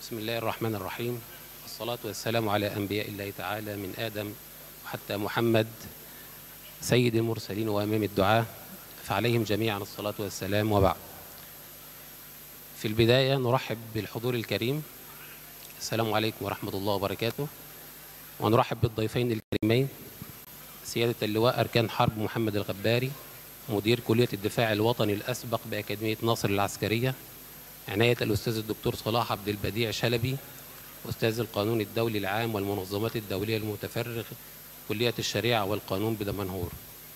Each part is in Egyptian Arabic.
بسم الله الرحمن الرحيم الصلاة والسلام على أنبياء الله تعالى من آدم وحتى محمد سيد المرسلين وأمام الدعاة فعليهم جميعا الصلاة والسلام وبعد في البداية نرحب بالحضور الكريم السلام عليكم ورحمة الله وبركاته ونرحب بالضيفين الكريمين سيادة اللواء أركان حرب محمد الغباري مدير كلية الدفاع الوطني الأسبق بأكاديمية ناصر العسكرية عناية الأستاذ الدكتور صلاح عبد البديع شلبي أستاذ القانون الدولي العام والمنظمات الدولية المتفرغ كلية الشريعة والقانون بدمنهور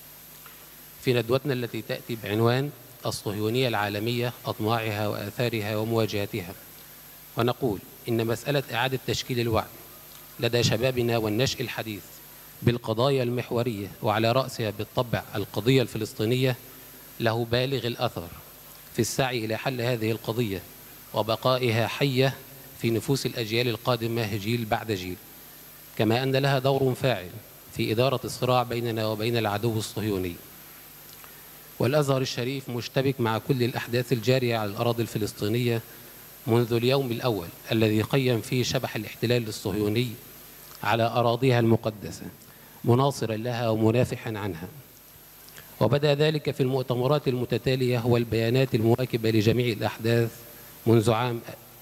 في ندوتنا التي تأتي بعنوان الصهيونية العالمية أطماعها وآثارها ومواجهتها ونقول إن مسألة إعادة تشكيل الوعي لدى شبابنا والنشء الحديث بالقضايا المحورية وعلى رأسها بالطبع القضية الفلسطينية له بالغ الأثر في السعي إلى حل هذه القضية وبقائها حية في نفوس الأجيال القادمة جيل بعد جيل كما أن لها دور فاعل في إدارة الصراع بيننا وبين العدو الصهيوني والأزهر الشريف مشتبك مع كل الأحداث الجارية على الأراضي الفلسطينية منذ اليوم الأول الذي قيم فيه شبح الاحتلال الصهيوني على أراضيها المقدسة مناصرا لها ومنافحا عنها وبدا ذلك في المؤتمرات المتتالية والبيانات المواكبة لجميع الأحداث منذ عام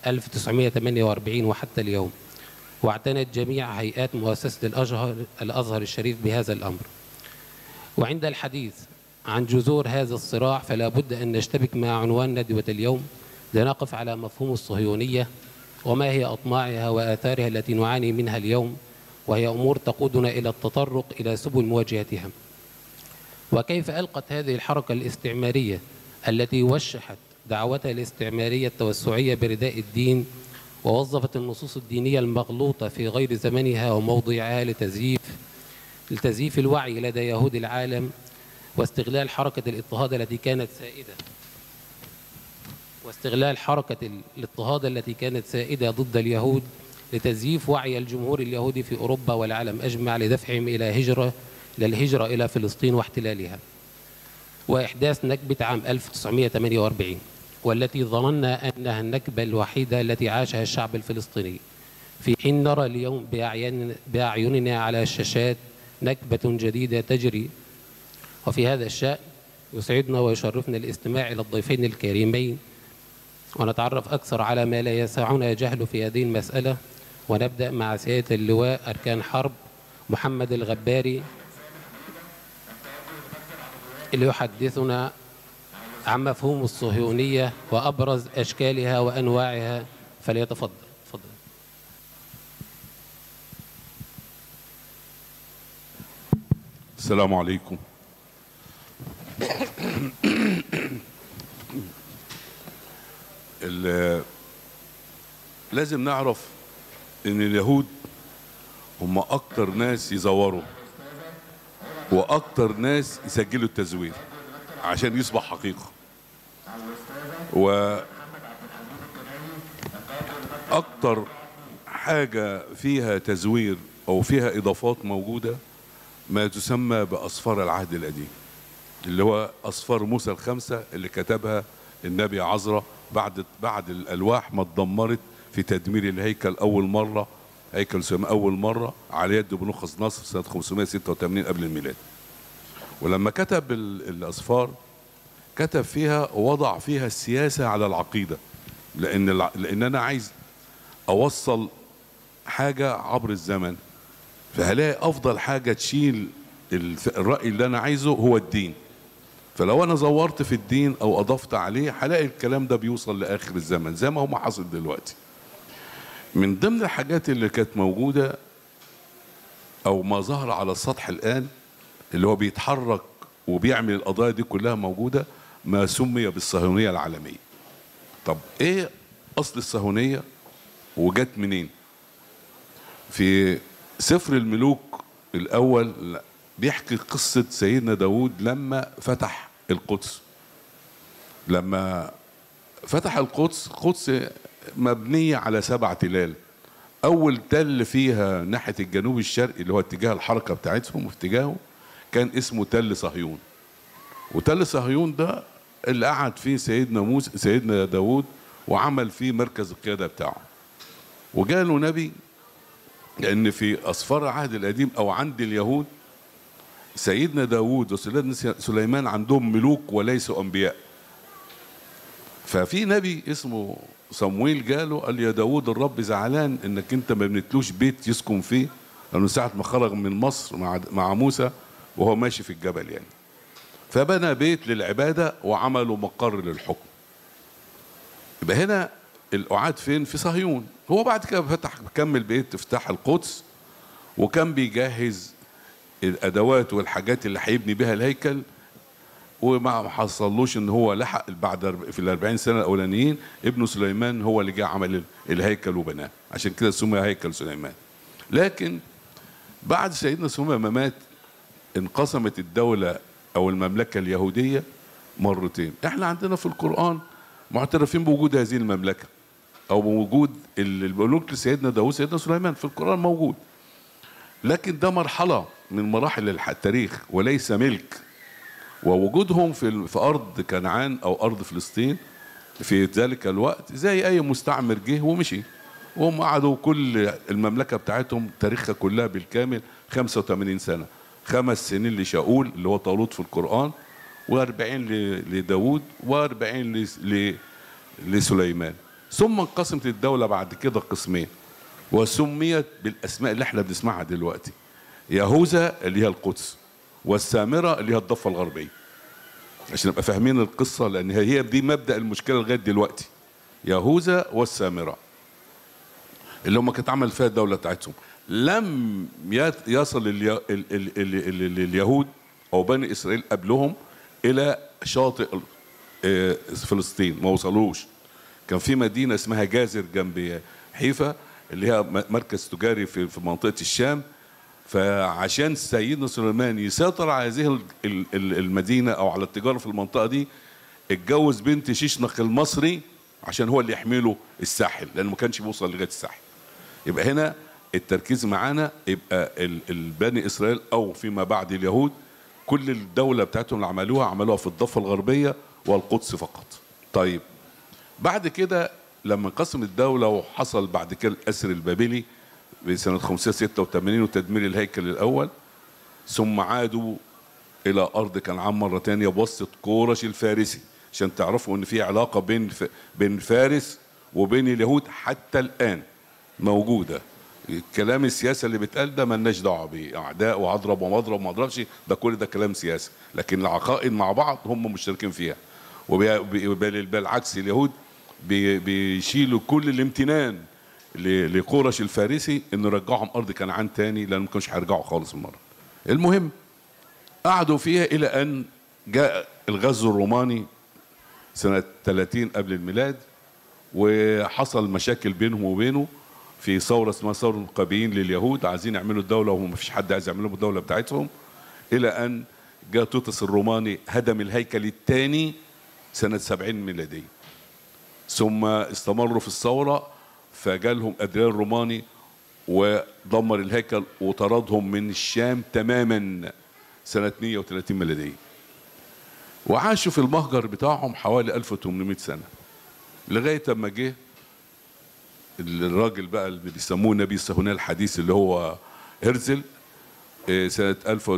1948 وحتى اليوم واعتنت جميع هيئات مؤسسة الأزهر, الأزهر الشريف بهذا الأمر وعند الحديث عن جذور هذا الصراع فلا بد أن نشتبك مع عنوان ندوة اليوم لنقف على مفهوم الصهيونية وما هي أطماعها وآثارها التي نعاني منها اليوم وهي أمور تقودنا إلى التطرق إلى سبل مواجهتها وكيف ألقت هذه الحركة الاستعمارية التي وشحت دعوتها الاستعمارية التوسعية برداء الدين ووظفت النصوص الدينية المغلوطة في غير زمنها وموضعها لتزييف لتزييف الوعي لدى يهود العالم واستغلال حركة الاضطهاد التي كانت سائدة واستغلال حركة الاضطهاد التي كانت سائدة ضد اليهود لتزييف وعي الجمهور اليهودي في أوروبا والعالم أجمع لدفعهم إلى هجرة إلى الهجرة إلى فلسطين واحتلالها وإحداث نكبة عام 1948 والتي ظننا أنها النكبة الوحيدة التي عاشها الشعب الفلسطيني في حين نرى اليوم بأعين بأعيننا على الشاشات نكبة جديدة تجري وفي هذا الشأن يسعدنا ويشرفنا الاستماع إلى الضيفين الكريمين ونتعرف أكثر على ما لا يسعنا جهله في هذه المسألة ونبدأ مع سيادة اللواء أركان حرب محمد الغباري اللي يحدثنا عن مفهوم الصهيونية وأبرز أشكالها وأنواعها فليتفضل تفضل السلام عليكم ال- لازم نعرف ان اليهود هم اكتر ناس يزوروا واكتر ناس يسجلوا التزوير عشان يصبح حقيقه و اكتر حاجه فيها تزوير او فيها اضافات موجوده ما تسمى باصفار العهد القديم اللي هو اصفار موسى الخمسه اللي كتبها النبي عزرا بعد بعد الالواح ما اتدمرت في تدمير الهيكل اول مره هيكل سليمان اول مره على يد بنوخذ نصر سنه 586 قبل الميلاد ولما كتب ال- الاصفار كتب فيها وضع فيها السياسه على العقيده لان الع- لان انا عايز اوصل حاجه عبر الزمن فهلاقي افضل حاجه تشيل الف- الراي اللي انا عايزه هو الدين فلو انا زورت في الدين او اضفت عليه هلاقي الكلام ده بيوصل لاخر الزمن زي ما هو حاصل دلوقتي من ضمن الحاجات اللي كانت موجوده او ما ظهر على السطح الان اللي هو بيتحرك وبيعمل القضايا دي كلها موجوده ما سمي بالصهيونيه العالميه طب ايه اصل الصهيونيه وجت منين في سفر الملوك الاول بيحكي قصه سيدنا داود لما فتح القدس لما فتح القدس قدس مبنيه على سبع تلال اول تل فيها ناحيه الجنوب الشرقي اللي هو اتجاه الحركه بتاعتهم واتجاهه كان اسمه تل صهيون وتل صهيون ده اللي قعد فيه سيدنا موسى سيدنا داود وعمل فيه مركز القياده بتاعه وجاله نبي لأن في أسفار العهد القديم أو عند اليهود سيدنا داوود وسيدنا سليمان عندهم ملوك وليسوا أنبياء ففي نبي اسمه صمويل جاله قال يا داوود الرب زعلان انك انت ما بنتلوش بيت يسكن فيه لانه ساعه ما خرج من مصر مع مع موسى وهو ماشي في الجبل يعني فبنى بيت للعباده وعملوا مقر للحكم يبقى هنا الأعاد فين في صهيون هو بعد كده فتح كمل بيت افتتاح القدس وكان بيجهز الادوات والحاجات اللي هيبني بها الهيكل وما حصلوش ان هو لحق بعد في ال 40 سنه الاولانيين ابنه سليمان هو اللي جه عمل الهيكل وبناه عشان كده سمي هيكل سليمان لكن بعد سيدنا سليمان ما مات انقسمت الدوله او المملكه اليهوديه مرتين احنا عندنا في القران معترفين بوجود هذه المملكه او بوجود الملوك لسيدنا داوود سيدنا سليمان في القران موجود لكن ده مرحله من مراحل التاريخ وليس ملك ووجودهم في في ارض كنعان او ارض فلسطين في ذلك الوقت زي اي مستعمر جه ومشي وهم قعدوا كل المملكه بتاعتهم تاريخها كلها بالكامل 85 سنه خمس سنين لشاول اللي هو طالوت في القران و40 لداود و40 لسليمان ثم انقسمت الدوله بعد كده قسمين وسميت بالاسماء اللي احنا بنسمعها دلوقتي يهوذا اللي هي القدس والسامره اللي هي الضفه الغربيه عشان نبقى فاهمين القصه لان هي دي مبدا المشكله لغايه دلوقتي يهوذا والسامره اللي هم كانت عمل فيها الدوله بتاعتهم لم يصل الي... ال... ال... ال... ال... اليهود او بني اسرائيل قبلهم الى شاطئ فلسطين ما وصلوش كان في مدينه اسمها جازر جنب حيفا اللي هي مركز تجاري في في منطقه الشام فعشان سيدنا سليمان يسيطر على هذه المدينه او على التجاره في المنطقه دي اتجوز بنت شيشنق المصري عشان هو اللي يحمله الساحل لانه ما كانش بيوصل لغايه الساحل يبقى هنا التركيز معانا يبقى البني اسرائيل او فيما بعد اليهود كل الدوله بتاعتهم اللي عملوها عملوها في الضفه الغربيه والقدس فقط طيب بعد كده لما انقسم الدوله وحصل بعد كده الاسر البابلي بسنه 586 وتدمير الهيكل الاول ثم عادوا الى ارض كنعان مره ثانيه بواسطه كورش الفارسي عشان تعرفوا ان في علاقه بين ف... بين فارس وبين اليهود حتى الان موجوده كلام السياسه اللي بيتقال ده مالناش دعوه بيه اعداء واضرب وما اضرب وما اضربش ده كل ده كلام سياسي لكن العقائد مع بعض هم مشتركين فيها وبالعكس اليهود بيشيلوا كل الامتنان لقرش الفارسي انه رجعهم ارض كنعان تاني لان ما كانوش هيرجعوا خالص المره المهم قعدوا فيها الى ان جاء الغزو الروماني سنه 30 قبل الميلاد وحصل مشاكل بينهم وبينه في ثوره اسمها ثوره القابيين لليهود عايزين يعملوا الدوله وما فيش حد عايز يعمل لهم الدوله بتاعتهم الى ان جاء توتس الروماني هدم الهيكل الثاني سنه 70 ميلاديه ثم استمروا في الثوره فجالهم ادريان الروماني ودمر الهيكل وطردهم من الشام تماما سنه 130 ميلاديه وعاشوا في المهجر بتاعهم حوالي 1800 سنه لغايه اما جه الراجل بقى اللي بيسموه نبي الصهيونيه الحديث اللي هو هرزل سنه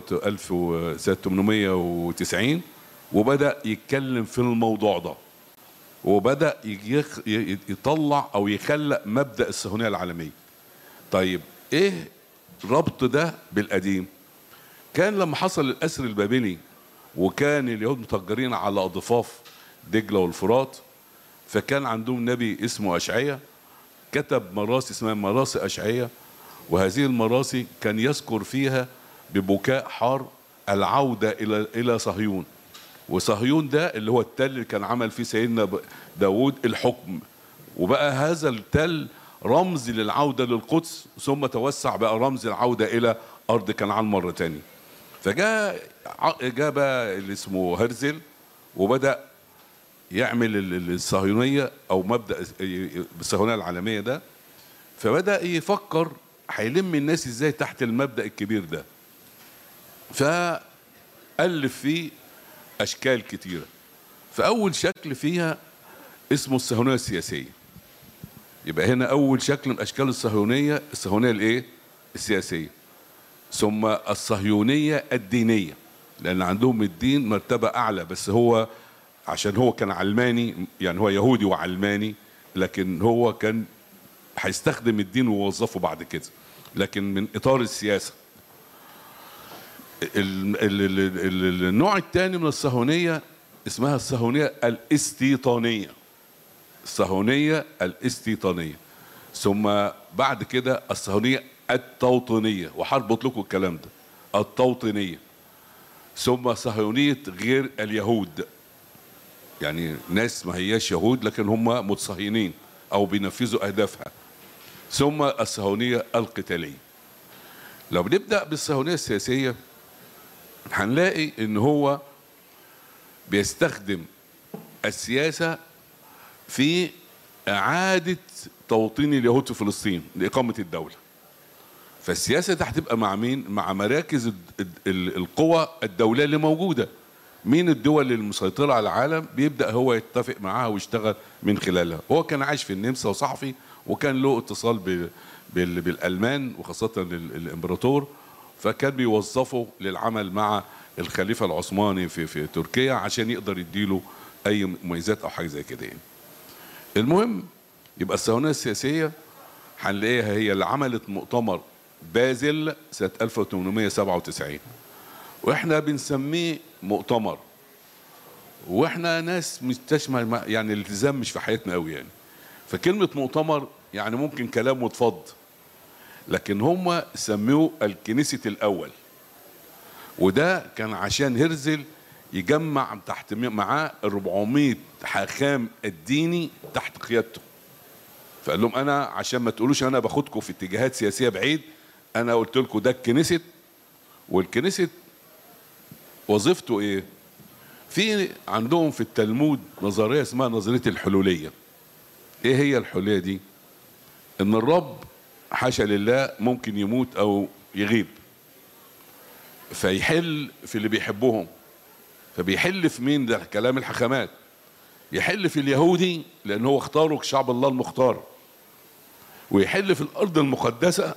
1890 وبدا يتكلم في الموضوع ده وبدا يطلع او يخلق مبدا الصهيونيه العالميه طيب ايه ربط ده بالقديم كان لما حصل الاسر البابلي وكان اليهود متجرين على ضفاف دجله والفرات فكان عندهم نبي اسمه اشعيا كتب مراسي اسمها مراسي اشعيا وهذه المراسي كان يذكر فيها ببكاء حار العوده الى الى صهيون وصهيون ده اللي هو التل اللي كان عمل فيه سيدنا داود الحكم وبقى هذا التل رمز للعودة للقدس ثم توسع بقى رمز العودة إلى أرض كنعان مرة تانية فجاء جاء بقى اللي اسمه هرزل وبدأ يعمل الصهيونية أو مبدأ الصهيونية العالمية ده فبدأ يفكر هيلم الناس ازاي تحت المبدأ الكبير ده فألف فيه اشكال كتيره فاول شكل فيها اسمه الصهيونيه السياسيه يبقى هنا اول شكل من اشكال الصهيونيه الصهيونيه الايه السياسيه ثم الصهيونيه الدينيه لان عندهم الدين مرتبه اعلى بس هو عشان هو كان علماني يعني هو يهودي وعلماني لكن هو كان هيستخدم الدين ويوظفه بعد كده لكن من اطار السياسه ال- ال- ال- ال- النوع الثاني من الصهيونيه اسمها الصهيونيه الاستيطانيه الصهيونيه الاستيطانيه ثم بعد كده الصهيونيه التوطينيه وهربط لكم الكلام ده التوطينيه ثم صهيونيه غير اليهود يعني ناس ما هياش يهود لكن هم متصهينين او بينفذوا اهدافها ثم الصهيونيه القتاليه لو بنبدا بالصهيونيه السياسيه هنلاقي ان هو بيستخدم السياسه في اعاده توطين اليهود في فلسطين لاقامه الدوله فالسياسه دي هتبقى مع مين مع مراكز الد- الد- ال- القوى الدوليه اللي موجوده مين الدول المسيطره على العالم بيبدا هو يتفق معاها ويشتغل من خلالها هو كان عايش في النمسا وصحفي وكان له اتصال ب- بال- بالالمان وخاصه ال- الامبراطور فكان بيوظفه للعمل مع الخليفه العثماني في في تركيا عشان يقدر يديله اي مميزات او حاجه زي كده يعني المهم يبقى الصهيونيه السياسيه هنلاقيها هي اللي عملت مؤتمر بازل سنه 1897 واحنا بنسميه مؤتمر واحنا ناس مش تشمل ما- يعني الالتزام مش في حياتنا قوي يعني فكلمه مؤتمر يعني ممكن كلام متفض لكن هم سموه الكنيسة الأول وده كان عشان هرزل يجمع تحت معاه 400 حاخام الديني تحت قيادته فقال لهم انا عشان ما تقولوش انا باخدكم في اتجاهات سياسيه بعيد انا قلت لكم ده الكنيسة والكنيسة وظيفته ايه في عندهم في التلمود نظريه اسمها نظريه الحلوليه ايه هي الحلوليه دي ان الرب حاشا لله ممكن يموت او يغيب فيحل في اللي بيحبهم فبيحل في مين ده كلام الحكمات يحل في اليهودي لان هو اختاره شعب الله المختار ويحل في الارض المقدسه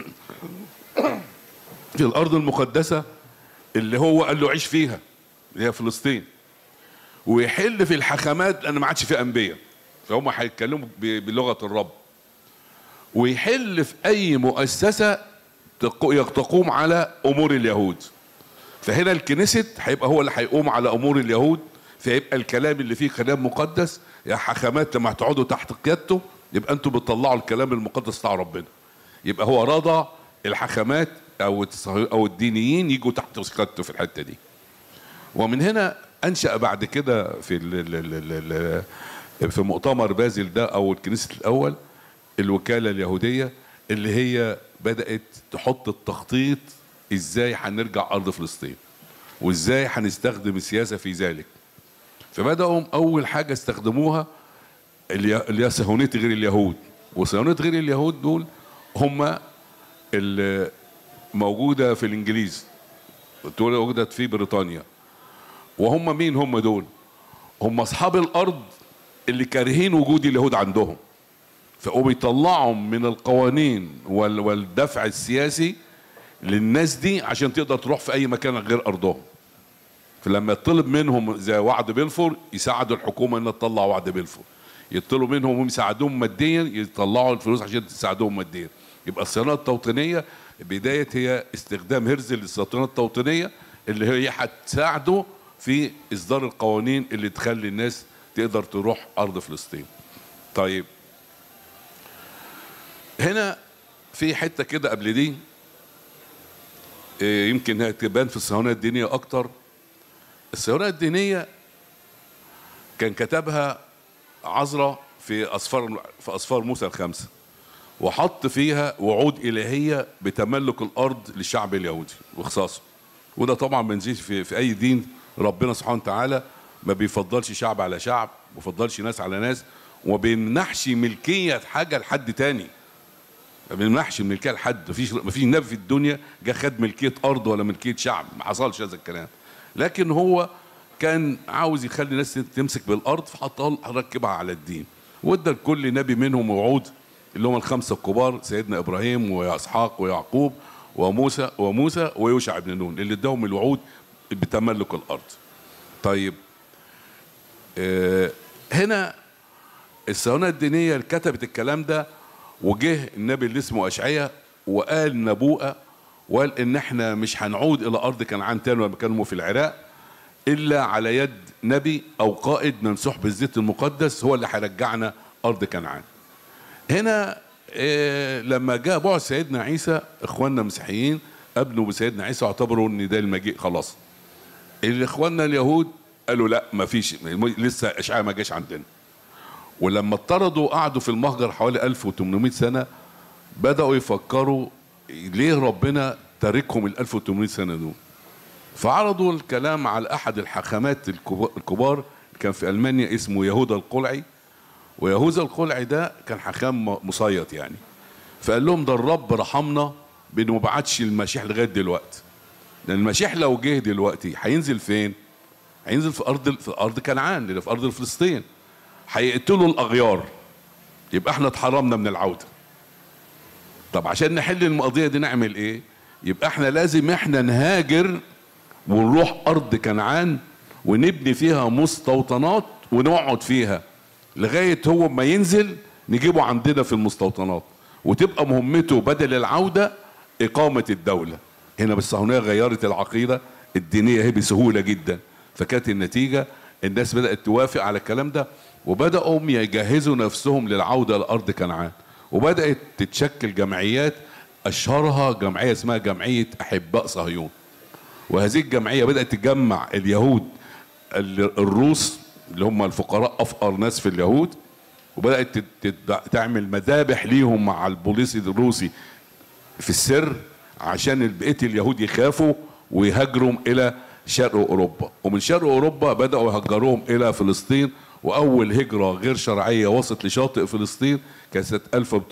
في الارض المقدسه اللي هو قال له عيش فيها اللي هي فلسطين ويحل في الحكمات لان ما عادش في انبياء فهم هيتكلموا ب- بلغه الرب ويحل في اي مؤسسه تق- تقوم على امور اليهود فهنا الكنيست هيبقى هو اللي هيقوم على امور اليهود فيبقى الكلام اللي فيه كلام مقدس يا حكمات لما هتقعدوا تحت قيادته يبقى انتوا بتطلعوا الكلام المقدس بتاع ربنا يبقى هو رضى الحكمات او التصهي- او الدينيين يجوا تحت قيادته في الحته دي ومن هنا انشا بعد كده في ال ال ال ال ال في مؤتمر بازل ده او الكنيسه الاول الوكاله اليهوديه اللي هي بدات تحط التخطيط ازاي هنرجع ارض فلسطين وازاي هنستخدم السياسه في ذلك فبداوا اول حاجه استخدموها اللي اللي هي صهيونيه غير اليهود وصهيونيه غير اليهود دول هم اللي موجوده في الانجليز دول وجدت في بريطانيا وهم مين هم دول هم اصحاب الارض اللي كارهين وجود اليهود عندهم فقوموا يطلعوا من القوانين وال- والدفع السياسي للناس دي عشان تقدر تروح في اي مكان غير ارضهم فلما يطلب منهم زي وعد بلفور يساعدوا الحكومه انها تطلع وعد بلفور يطلبوا منهم هم يساعدوهم ماديا يطلعوا الفلوس عشان تساعدوهم ماديا يبقى الصيانه التوطينيه بدايه هي استخدام هرزل للصيانه التوطينيه اللي هي هتساعده في اصدار القوانين اللي تخلي الناس تقدر تروح ارض فلسطين طيب هنا في حته كده قبل دي إيه، يمكن هي تبان في الصهيونيه الدينيه اكتر الصهيونيه الدينيه كان كتبها عذرا في اسفار في اسفار موسى الخمسه وحط فيها وعود الهيه بتملك الارض للشعب اليهودي واخصاصه وده طبعا ما نزيد في, في اي دين ربنا سبحانه وتعالى ما بيفضلش شعب على شعب ما بيفضلش ناس على ناس وما بيمنحش ملكيه حاجه لحد تاني ما بيمنحش الملكيه لحد مفيش مفيش نبي في الدنيا جه خد ملكيه ارض ولا ملكيه شعب ما حصلش هذا الكلام لكن هو كان عاوز يخلي الناس تمسك بالارض فحطها ركبها على الدين وادى لكل نبي منهم وعود اللي هم الخمسه الكبار سيدنا ابراهيم واسحاق ويعقوب وموسى وموسى ويوشع بن نون اللي اداهم الوعود بتملك الارض. طيب آه هنا الصهيونيه الدينيه اللي كتبت الكلام ده وجه النبي اللي اسمه اشعياء وقال نبوءه وقال ان احنا مش هنعود الى ارض كنعان تاني لما كانوا في العراق الا على يد نبي او قائد ممسوح بالزيت المقدس هو اللي هيرجعنا ارض كنعان. هنا إيه لما جاء بعث سيدنا عيسى اخواننا المسيحيين ابنوا بسيدنا عيسى واعتبروا ان ده المجيء خلاص. الاخواننا اليهود قالوا لا ما فيش لسه اشعياء ما جاش عندنا. ولما اطردوا قعدوا في المهجر حوالي 1800 سنه بداوا يفكروا ليه ربنا تاركهم ال 1800 سنه دول فعرضوا الكلام على احد الحاخامات الكبار كان في المانيا اسمه يهوذا القلعي ويهوذا القلعي ده كان حاخام مصيط يعني فقال لهم ده الرب رحمنا بانه ما بعتش المسيح لغايه دلوقتي لان المسيح لو جه دلوقتي هينزل فين؟ هينزل في ارض في ارض كنعان اللي في ارض فلسطين هيقتلوا الاغيار يبقى احنا اتحرمنا من العوده طب عشان نحل القضيه دي نعمل ايه يبقى احنا لازم احنا نهاجر ونروح ارض كنعان ونبني فيها مستوطنات ونقعد فيها لغايه هو ما ينزل نجيبه عندنا في المستوطنات وتبقى مهمته بدل العوده اقامه الدوله هنا بالصهيونيه غيرت العقيده الدينيه هي بسهوله جدا فكانت النتيجه الناس بدات توافق على الكلام ده وبداوا يجهزوا نفسهم للعوده لارض كنعان وبدات تتشكل جمعيات اشهرها جمعيه اسمها جمعيه احباء صهيون وهذه الجمعيه بدات تجمع اليهود الروس اللي هم الفقراء افقر ناس في اليهود وبدات تعمل مذابح ليهم مع البوليس الروسي في السر عشان بقيه اليهود يخافوا ويهاجروا الى شرق اوروبا ومن شرق اوروبا بداوا يهجروهم الى فلسطين واول هجره غير شرعيه وصلت لشاطئ فلسطين كانت سنه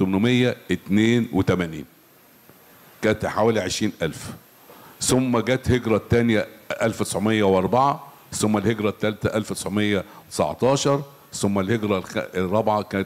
1882 كانت حوالي 20000 ثم جت هجره الثانيه 1904 ثم الهجره الثالثه 1919 ثم الهجره الرابعه كانت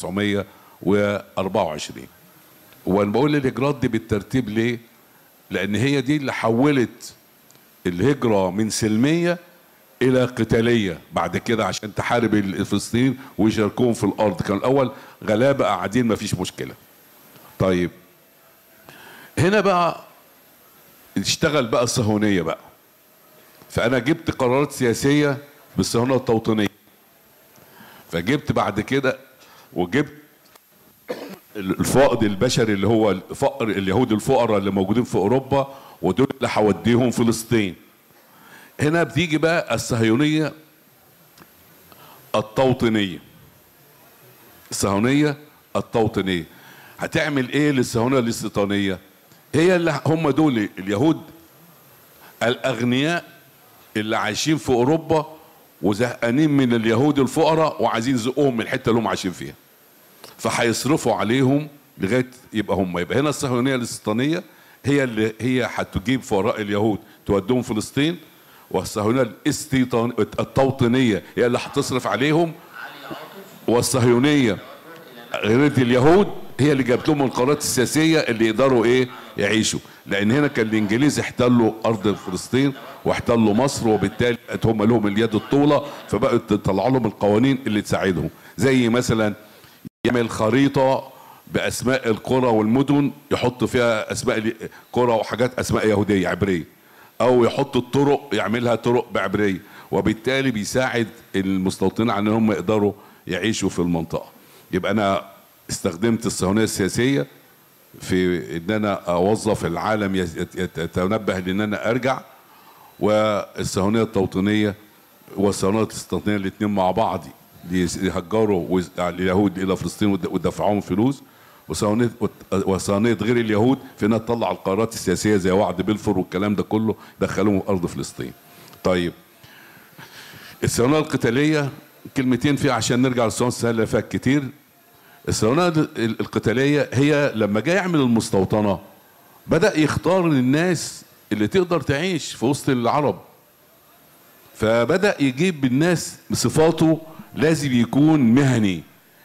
1924 وانا بقول الهجرات دي بالترتيب ليه؟ لان هي دي اللي حولت الهجره من سلميه الى قتاليه بعد كده عشان تحارب الفلسطين ويشاركوهم في الارض كان الاول غلابه قاعدين ما فيش مشكله طيب هنا بقى اشتغل بقى الصهيونيه بقى فانا جبت قرارات سياسيه بالصهيونيه التوطينيه فجبت بعد كده وجبت الفائض البشري اللي هو فقر اليهود الفقراء اللي موجودين في اوروبا ودول اللي هوديهم فلسطين هنا بتيجي بقى الصهيونيه التوطينيه الصهيونيه التوطينيه هتعمل ايه للصهيونيه الاستيطانيه هي اللي هم دول اليهود الاغنياء اللي عايشين في اوروبا وزهقانين من اليهود الفقراء وعايزين يزقوهم من الحته اللي هم عايشين فيها فهيصرفوا عليهم لغايه يبقى هم يبقى هنا الصهيونيه الاستيطانيه هي اللي هي هتجيب فقراء اليهود توديهم فلسطين والصهيونيه الاستيطان التوطينيه هي اللي هتصرف عليهم والصهيونيه غير اليهود هي اللي جابت لهم القرارات السياسيه اللي يقدروا ايه يعيشوا لان هنا كان الانجليز احتلوا ارض فلسطين واحتلوا مصر وبالتالي بقت هم لهم اليد الطولة فبقت تطلع لهم القوانين اللي تساعدهم زي مثلا يعمل خريطة بأسماء القرى والمدن يحط فيها أسماء قرى وحاجات أسماء يهودية عبرية أو يحط الطرق يعملها طرق بعبرية وبالتالي بيساعد المستوطنين على ان هم يقدروا يعيشوا في المنطقة يبقى أنا استخدمت الصهيونية السياسية في ان انا اوظف العالم يتنبه لان انا ارجع والصهيونيه التوطينيه والصهيونيه الاستيطانيه الاثنين مع بعض يهجروا اليهود الى فلسطين ودفعوهم فلوس وصهيونيه وصهيونيه غير اليهود في انها تطلع القرارات السياسيه زي وعد بلفور والكلام ده كله دخلوهم في ارض فلسطين. طيب الصهيونيه القتاليه كلمتين فيها عشان نرجع للصهيونيه السنه اللي فات كتير الصهيونيه القتاليه هي لما جاي يعمل المستوطنه بدا يختار الناس اللي تقدر تعيش في وسط العرب فبدا يجيب الناس بصفاته لازم يكون مهني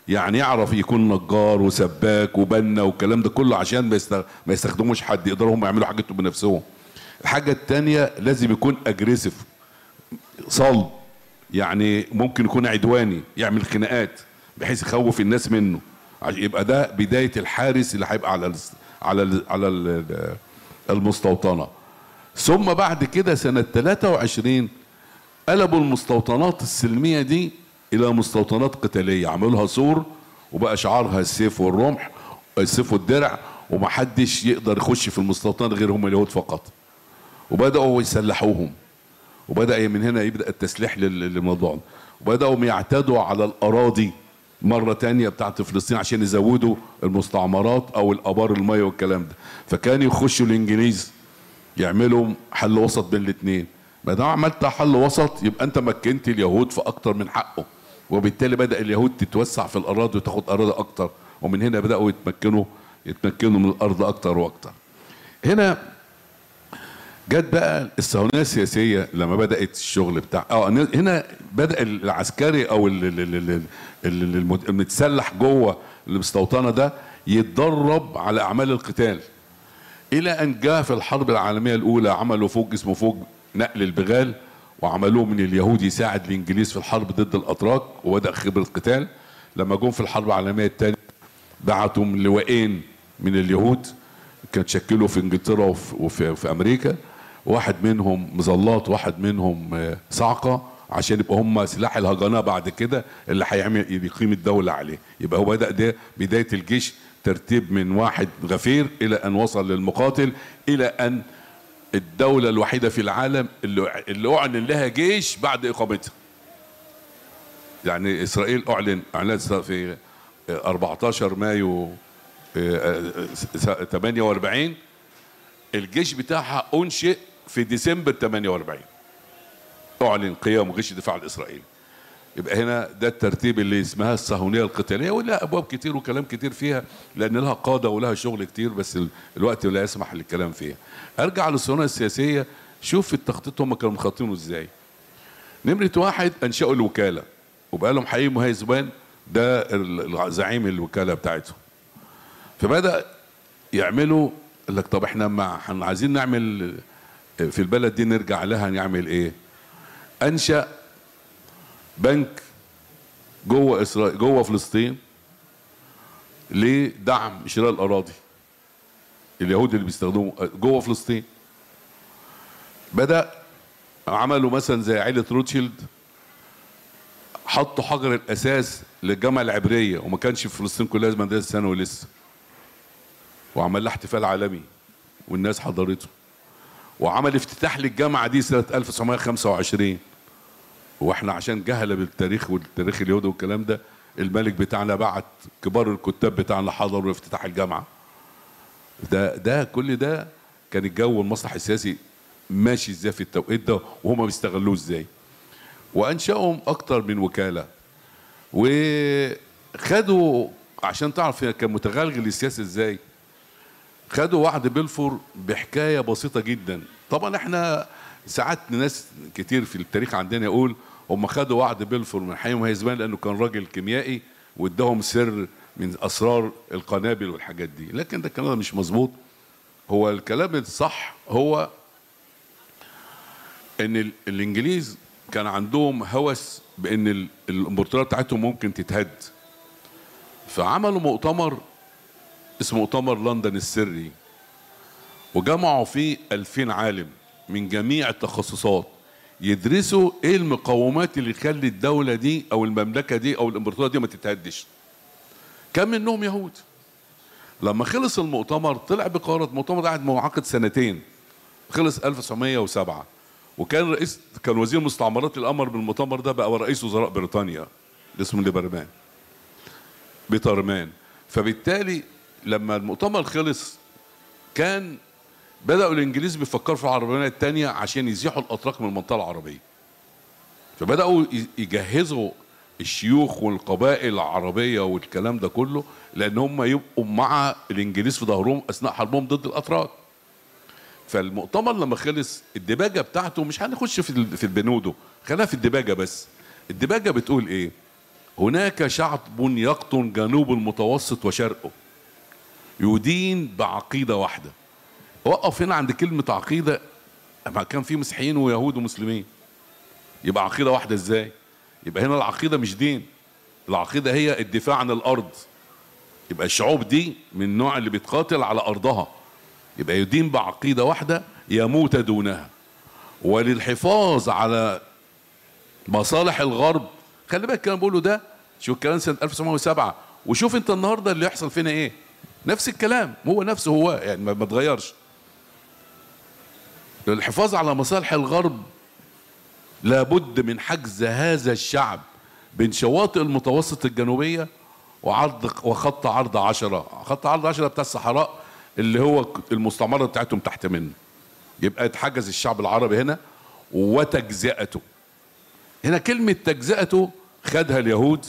يعني يعرف يكون نجار وسباك وبنا والكلام ده كله عشان ما يست- ما يستخدموش حد يقدروا هم يعملوا حاجتهم بنفسهم الحاجه التانية لازم يكون اجريسيف صلب يعني ممكن يكون عدواني يعمل خناقات بحيث يخوف الناس منه عشان يبقى ده بدايه الحارس اللي هيبقى على ال على ال على ال المستوطنه ثم بعد كده سنه 23 قلبوا المستوطنات السلميه دي الى مستوطنات قتاليه عملوها سور وبقى شعارها السيف والرمح السيف والدرع ومحدش يقدر يخش في المستوطنات غير هم اليهود فقط وبداوا يسلحوهم وبدا من هنا يبدا التسليح لل- للموضوع ده. وبداوا يعتدوا على الاراضي مره تانية بتاعت فلسطين عشان يزودوا المستعمرات او الابار الميه والكلام ده فكان يخشوا الانجليز يعملوا حل وسط بين الاثنين ما دام عملت حل وسط يبقى انت مكنت اليهود في اكتر من حقه وبالتالي بدا اليهود تتوسع في الاراضي وتاخد اراضي اكتر ومن هنا بداوا يتمكنوا يتمكنوا من الارض اكتر واكتر هنا جت بقى الصهيونيه السياسيه لما بدات الشغل بتاع اه هنا بدا العسكري او ال- ال- ال- ال- ال- المت- المتسلح جوه المستوطنه ده يتدرب على اعمال القتال الى ان جاء في الحرب العالميه الاولى عملوا فوج اسمه فوج نقل البغال وعملوه من اليهود يساعد الانجليز في الحرب ضد الاتراك وبدا خبره قتال لما جم في الحرب العالميه الثانيه بعتوا من لواءين من اليهود كان شكلوا في انجلترا وفي, وفي في امريكا واحد منهم مظلات واحد منهم آه، صعقه عشان يبقى هم سلاح الهجنه بعد كده اللي هيعمل يقيم الدوله عليه يبقى هو بدا ده بدايه الجيش ترتيب من واحد غفير الى ان وصل للمقاتل الى ان الدوله الوحيده في العالم اللي اللي اعلن لها جيش بعد اقامتها يعني اسرائيل اعلن اعلان في 14 مايو آه، آه، 48 الجيش بتاعها انشئ في ديسمبر 48 اعلن قيام جيش الدفاع الاسرائيلي يبقى هنا ده الترتيب اللي اسمها الصهيونيه القتاليه ولها ابواب كتير وكلام كتير فيها لان لها قاده ولها شغل كتير بس ال- الوقت لا يسمح للكلام فيها. ارجع للصهيونيه السياسيه شوف التخطيط هم كانوا مخططينه ازاي. نمره واحد انشأوا الوكاله وبقى لهم حقيقي مهي زبان ده ال- زعيم الوكاله بتاعتهم. فبدا يعملوا قال لك طب احنا ما احنا عايزين نعمل في البلد دي نرجع لها نعمل ايه؟ انشأ بنك جوه اسرائيل جوه فلسطين لدعم شراء الاراضي اليهود اللي بيستخدموا جوه فلسطين بدا عملوا مثلا زي عيله روتشيلد حطوا حجر الاساس للجامعه العبريه وما كانش في فلسطين كلها مدرسه ثانوي لسه وعمل لها احتفال عالمي والناس حضرته وعمل افتتاح للجامعه دي سنه 1925 واحنا عشان جهله بالتاريخ والتاريخ اليهودي والكلام ده الملك بتاعنا بعت كبار الكتاب بتاعنا حضروا افتتاح الجامعه ده ده كل ده كان الجو المسرح السياسي ماشي ازاي في التوقيت ده وهما بيستغلوه ازاي وانشأهم اكتر من وكاله وخدوا عشان تعرف كان متغلغل السياسه ازاي خدوا وعد بلفور بحكايه بسيطه جدا طبعا احنا ساعات ناس كتير في التاريخ عندنا يقول هم خدوا وعد بلفور من حيهم هيزمان لانه كان راجل كيميائي واداهم سر من اسرار القنابل والحاجات دي لكن ده الكلام ده مش مظبوط هو الكلام الصح هو ان ال- الانجليز كان عندهم هوس بان ال- الامبراطوريه بتاعتهم ممكن تتهد فعملوا مؤتمر اسمه مؤتمر لندن السري وجمعوا فيه 2000 عالم من جميع التخصصات يدرسوا ايه المقومات اللي تخلي الدوله دي او المملكه دي او الامبراطوريه دي ما تتهدش كان منهم يهود لما خلص المؤتمر طلع بقرار المؤتمر ده قعد معقد سنتين خلص 1907 وكان رئيس كان وزير مستعمرات الامر بالمؤتمر ده بقى رئيس وزراء بريطانيا اسمه ليبرمان بيترمان فبالتالي لما المؤتمر خلص كان بدأوا الإنجليز بيفكروا في العربية التانية عشان يزيحوا الأتراك من المنطقة العربية فبدأوا ي- يجهزوا الشيوخ والقبائل العربية والكلام ده كله لأن هم يبقوا مع الإنجليز في ظهرهم أثناء حربهم ضد الأتراك فالمؤتمر لما خلص الدباجة بتاعته مش هنخش في ال- في البنودو خلينا في الدباجة بس الدباجة بتقول إيه هناك شعب يقطن جنوب المتوسط وشرقه يدين بعقيده واحده وقف هنا عند كلمه عقيده ما كان في مسيحيين ويهود ومسلمين يبقى عقيده واحده ازاي يبقى هنا العقيده مش دين العقيده هي الدفاع عن الارض يبقى الشعوب دي من النوع اللي بيتقاتل على ارضها يبقى يدين بعقيده واحده يموت دونها وللحفاظ على مصالح الغرب خلي بالك الكلام بقوله ده شوف الكلام سنه 1907 وشوف انت النهارده اللي يحصل فينا ايه نفس الكلام هو نفسه هو يعني ما ما اتغيرش للحفاظ على مصالح الغرب لابد من حجز هذا الشعب بين شواطئ المتوسط الجنوبية وعرض وخط عرض عشرة خط عرض عشرة بتاع الصحراء اللي هو المستعمرة بتاعتهم تحت منه يبقى اتحجز الشعب العربي هنا وتجزئته هنا كلمة تجزئته خدها اليهود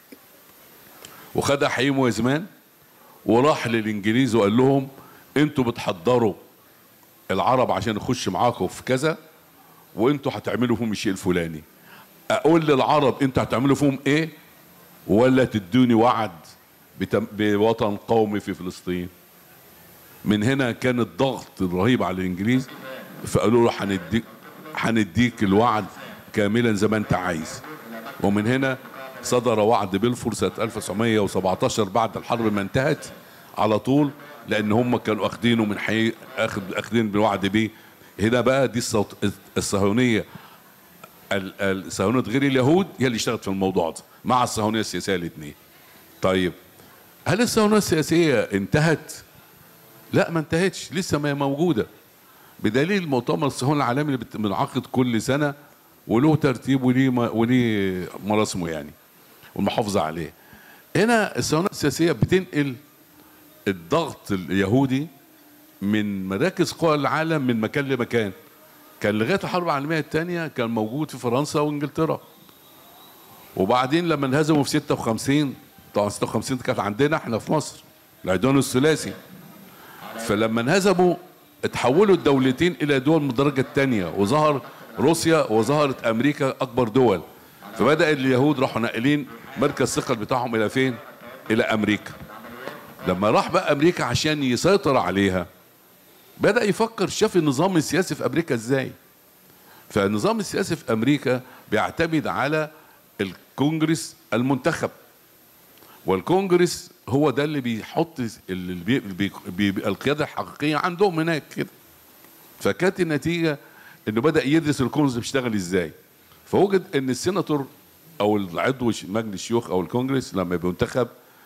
وخدها حييم ويزمان وراح للانجليز وقال لهم انتوا بتحضروا العرب عشان يخش معاكم في كذا وانتوا هتعملوا فيهم الشيء الفلاني اقول للعرب انتوا هتعملوا فيهم ايه ولا تدوني وعد بتم... بوطن قومي في فلسطين من هنا كان الضغط الرهيب على الانجليز فقالوا له هنديك هنديك الوعد كاملا زي ما انت عايز ومن هنا صدر وعد بلفور سنه 1917 بعد الحرب ما انتهت على طول لان هم كانوا اخدينه من حي اخد اخدين بالوعد بيه هنا بقى دي الصوت الصهيونيه ال- الصهيونيه غير اليهود هي اللي اشتغلت في الموضوع ده مع الصهيونيه السياسيه الاثنين طيب هل الصهيونيه السياسيه انتهت؟ لا ما انتهتش لسه ما هي موجوده بدليل مؤتمر الصهيوني العالمي اللي بت- بنعقد كل سنه وله ترتيب وليه م- وليه مراسمه يعني والمحافظه عليه هنا الصهيونيه السياسيه بتنقل الضغط اليهودي من مراكز قوى العالم من مكان لمكان كان لغايه الحرب العالميه الثانيه كان موجود في فرنسا وانجلترا وبعدين لما انهزموا في 56 طبعا 56 كانت عندنا احنا في مصر العدوان الثلاثي فلما انهزموا اتحولوا الدولتين الى دول من الدرجه الثانيه وظهر روسيا وظهرت امريكا اكبر دول فبدا اليهود راحوا ناقلين مركز الثقل بتاعهم الى فين؟ الى امريكا لما راح بقى امريكا عشان يسيطر عليها بدا يفكر شاف النظام السياسي في امريكا ازاي فالنظام السياسي في امريكا بيعتمد على الكونجرس المنتخب والكونجرس هو ده اللي بيحط اللي بي بي بي القياده الحقيقيه عندهم هناك كده فكانت النتيجه انه بدا يدرس الكونجرس بيشتغل ازاي فوجد ان السيناتور او العضو مجلس الشيوخ او الكونجرس لما بينتخب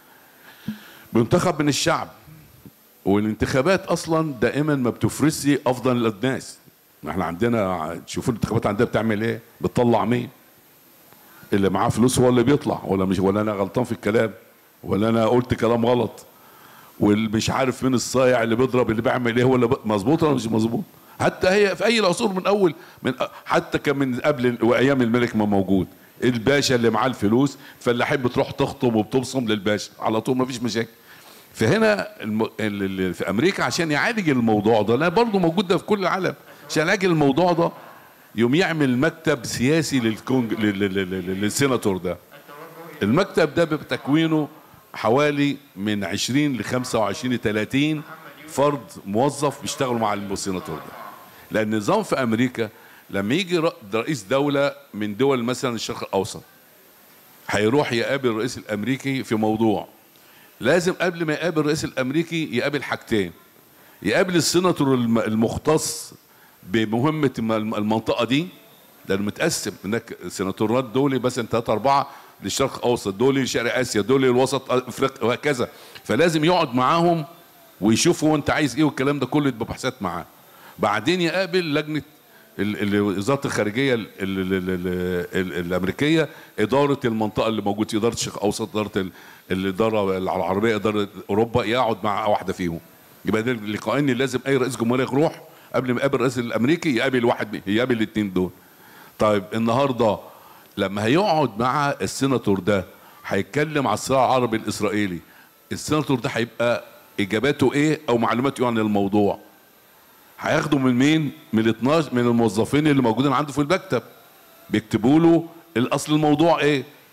بينتخب من الشعب والانتخابات اصلا دائما ما بتفرزش افضل الناس احنا عندنا تشوفوا الانتخابات عندنا بتعمل ايه بتطلع مين اللي معاه فلوس هو اللي بيطلع ولا مش ولا انا غلطان في الكلام ولا انا قلت كلام غلط واللي مش عارف مين الصايع اللي بيضرب اللي بيعمل ايه هو اللي ب- مظبوط ولا مش مظبوط حتى هي في اي العصور من اول من حتى كان من قبل ال- وايام الملك ما موجود الباشا اللي معاه الفلوس فاللي حب تروح تخطب وبتبصم للباشا على طول ما فيش مشاكل فهنا الم... ال- ال- في امريكا عشان يعالج الموضوع ده لا برضه موجود ده في كل العالم عشان يعالج الموضوع ده يوم يعمل مكتب سياسي للكونج... لل... لل... لل... للسيناتور ده المكتب ده بتكوينه حوالي من 20 ل 25 ل 30 فرد موظف بيشتغلوا مع السيناتور ده لان النظام في امريكا لما يجي ر- رئيس دوله من دول مثلا الشرق الاوسط هيروح يقابل الرئيس الامريكي في موضوع لازم قبل ما يقابل الرئيس الامريكي يقابل حاجتين يقابل السيناتور الم- المختص بمهمه الم- المنطقه دي لانه متقسم هناك سيناتورات دولي مثلا ثلاثة أربعة للشرق الأوسط دولي لشرق آسيا دولي للوسط أفريقيا وهكذا فلازم يقعد معاهم ويشوف هو أنت عايز إيه والكلام ده كله يبقى بحثات معاه بعدين يقابل لجنة ال- ال- وزارة الخارجية ال ال ال ال ال الأمريكية إدارة المنطقة اللي موجود في إدارة الشرق الأوسط إدارة ال- الإدارة العربية إدارة أوروبا يقعد مع واحدة فيهم يبقى ده اللقاءين اللي لازم أي رئيس جمهورية يروح قبل ما يقابل الرئيس الأمريكي يقابل واحد من- يقابل الاثنين دول طيب النهارده لما هيقعد مع السيناتور ده هيتكلم على الصراع العربي الاسرائيلي السيناتور ده هيبقى اجاباته ايه او معلوماته ايه عن الموضوع هياخده من مين من ال 12 من الموظفين اللي موجودين عنده في المكتب بيكتبوا له الاصل الموضوع ايه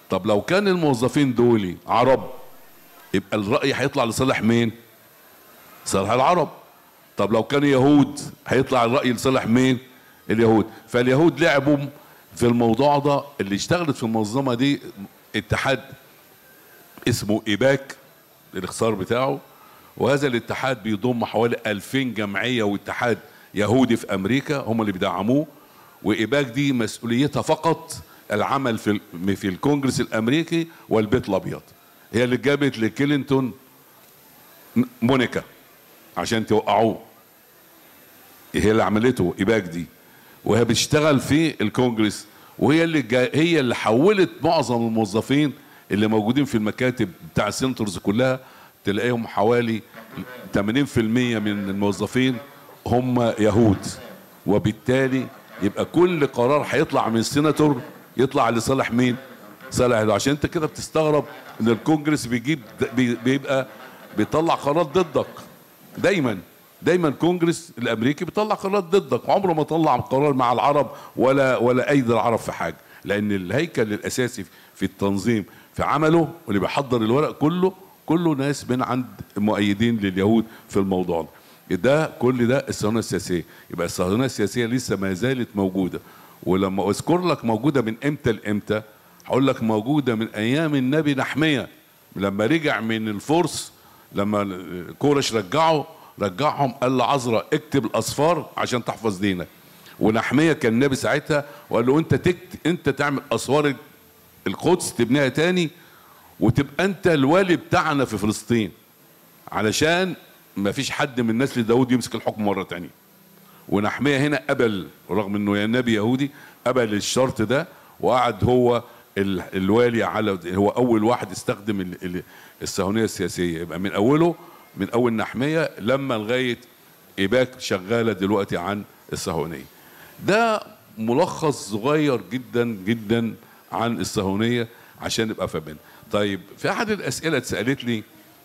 طب لو كان الموظفين دول عرب يبقى الرأي هيطلع لصالح مين؟ صالح العرب طب لو كانوا يهود هيطلع الرأي لصالح مين؟ اليهود فاليهود لعبوا في الموضوع ده اللي اشتغلت في المنظمة دي اتحاد اسمه إيباك الاختصار بتاعه وهذا الاتحاد بيضم حوالي 2000 جمعية واتحاد يهودي في أمريكا هم اللي بيدعموه وإيباك دي مسؤوليتها فقط العمل في ال- في الكونجرس الأمريكي والبيت الأبيض هي اللي جابت لكلينتون مونيكا عشان توقعوه هي اللي عملته ايباك دي وهي بتشتغل في الكونجرس وهي اللي جا هي اللي حولت معظم الموظفين اللي موجودين في المكاتب بتاع السنترز كلها تلاقيهم حوالي 80% من الموظفين هم يهود وبالتالي يبقى كل قرار هيطلع من السيناتور يطلع لصالح مين؟ صالح اليهود. عشان انت كده بتستغرب ان الكونجرس بيجيب بي- بيبقى بيطلع قرارات ضدك دايما دايما كونجرس الامريكي بيطلع قرارات ضدك عمره ما طلع قرار مع العرب ولا ولا ايد العرب في حاجه لان الهيكل الاساسي في التنظيم في عمله واللي بيحضر الورق كله كله ناس من عند مؤيدين لليهود في الموضوع ده ده كل ده الصهيونيه السياسيه يبقى الصهيونيه السياسيه لسه ما زالت موجوده ولما اذكر لك موجوده من امتى لامتى هقول لك موجوده من ايام النبي نحميه لما رجع من الفرس لما كورش رجعه رجعهم قال لعذرا اكتب الاصفار عشان تحفظ دينك ونحميه كان النبي ساعتها وقال له انت تكت انت تعمل اسوار القدس تبنيها تاني وتبقى انت الوالي بتاعنا في فلسطين علشان ما فيش حد من نسل داود يمسك الحكم مره تانية ونحميه هنا قبل رغم انه يا نبي يهودي قبل الشرط ده وقعد هو ال- الوالي على هو اول واحد استخدم ال- ال- الصهيونيه السياسيه يبقى من اوله من اول نحميه لما لغايه ايباك شغاله دلوقتي عن الصهيونيه ده ملخص صغير جدا جدا عن الصهيونيه عشان نبقى فاهمين طيب في احد الاسئله اتسالت لي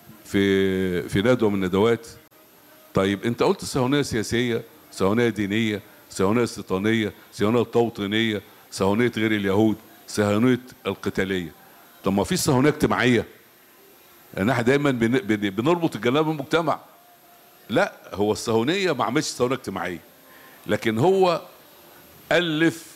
في في ندوه من الندوات طيب انت قلت صهيونيه سياسيه صهيونيه دينيه صهيونيه استيطانيه صهيونيه توطينيه صهيونيه غير اليهود صهيونيه القتاليه طب ما في صهيونيه اجتماعيه لان احنا دايما بن- بن- بنربط الجناب بالمجتمع لا هو الصهيونيه ما عملش صهيونيه اجتماعيه لكن هو الف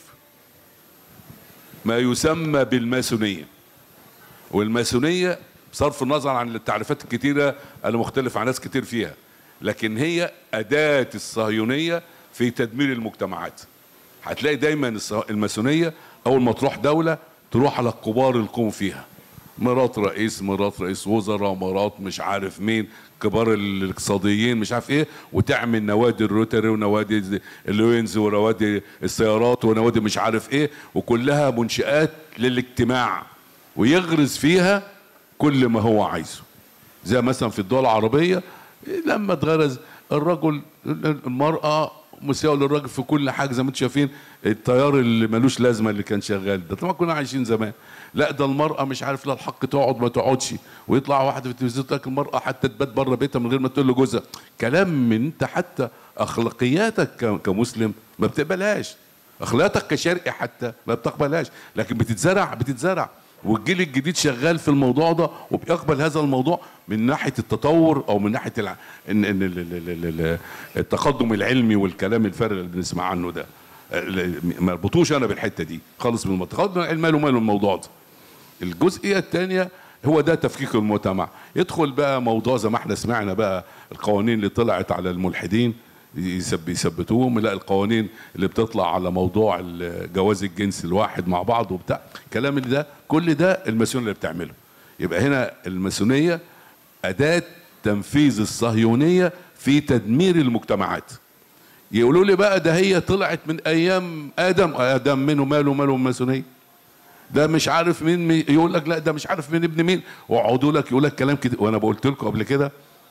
ما يسمى بالماسونيه والماسونيه بصرف النظر عن التعريفات الكتيره انا مختلف عن ناس كتير فيها لكن هي اداه الصهيونيه في تدمير المجتمعات هتلاقي دايما الصه- الماسونيه اول ما تروح دوله تروح على كبار القوم فيها مرات رئيس مرات رئيس وزراء مرات مش عارف مين كبار الاقتصاديين مش عارف ايه وتعمل نوادي الروتري ونوادي اللوينز ونوادي السيارات ونوادي مش عارف ايه وكلها منشآت للاجتماع ويغرز فيها كل ما هو عايزه زي مثلا في الدول العربية لما اتغرز الرجل المرأة مساوي للراجل في كل حاجة زي ما انتم شايفين التيار اللي ملوش لازمة اللي كان شغال ده طبعا كنا عايشين زمان لا ده المرأة مش عارف لا الحق تقعد ما تقعدش ويطلع واحد في التلفزيون يقول لك المرأة حتى تبات بره بيتها من غير ما تقول له جوزها كلام من انت حتى اخلاقياتك ك- كمسلم ما بتقبلهاش اخلاقياتك كشرقي حتى ما بتقبلهاش لكن بتتزرع بتتزرع والجيل الجديد شغال في الموضوع ده وبيقبل هذا الموضوع من ناحيه التطور او من ناحيه الع... إن إن ال- ال- ال- ال- التقدم العلمي والكلام الفارغ اللي بنسمع عنه ده ما اربطوش انا بالحته دي خالص من التقدم العلمي ماله ماله الموضوع ده الجزئيه الثانيه هو ده تفكيك المجتمع يدخل بقى موضوع زي ما احنا سمعنا بقى القوانين اللي طلعت على الملحدين يثب- يثبتوهم لا القوانين اللي بتطلع على موضوع ال- جواز الجنس الواحد مع بعض وبتاع الكلام اللي ده كل ده الماسون اللي بتعمله يبقى هنا الماسونيه اداه تنفيذ الصهيونيه في تدمير المجتمعات يقولوا لي بقى ده هي طلعت من ايام ادم ادم منه ماله ماله الماسونيه ده مش عارف مين مين- يقول لك لا ده مش عارف مين ابن مين ويقعدوا لك يقول لك كلام كده وانا قلت لكم قبل كده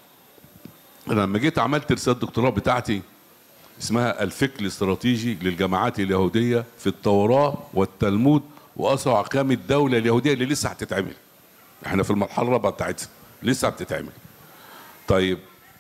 أنا لما جيت عملت رساله الدكتوراه بتاعتي اسمها الفكر الاستراتيجي للجماعات اليهوديه في التوراه والتلمود واثر احكام الدوله اليهوديه اللي لسه هتتعمل احنا في المرحله الرابعه بتاعتها لسه بتتعمل طيب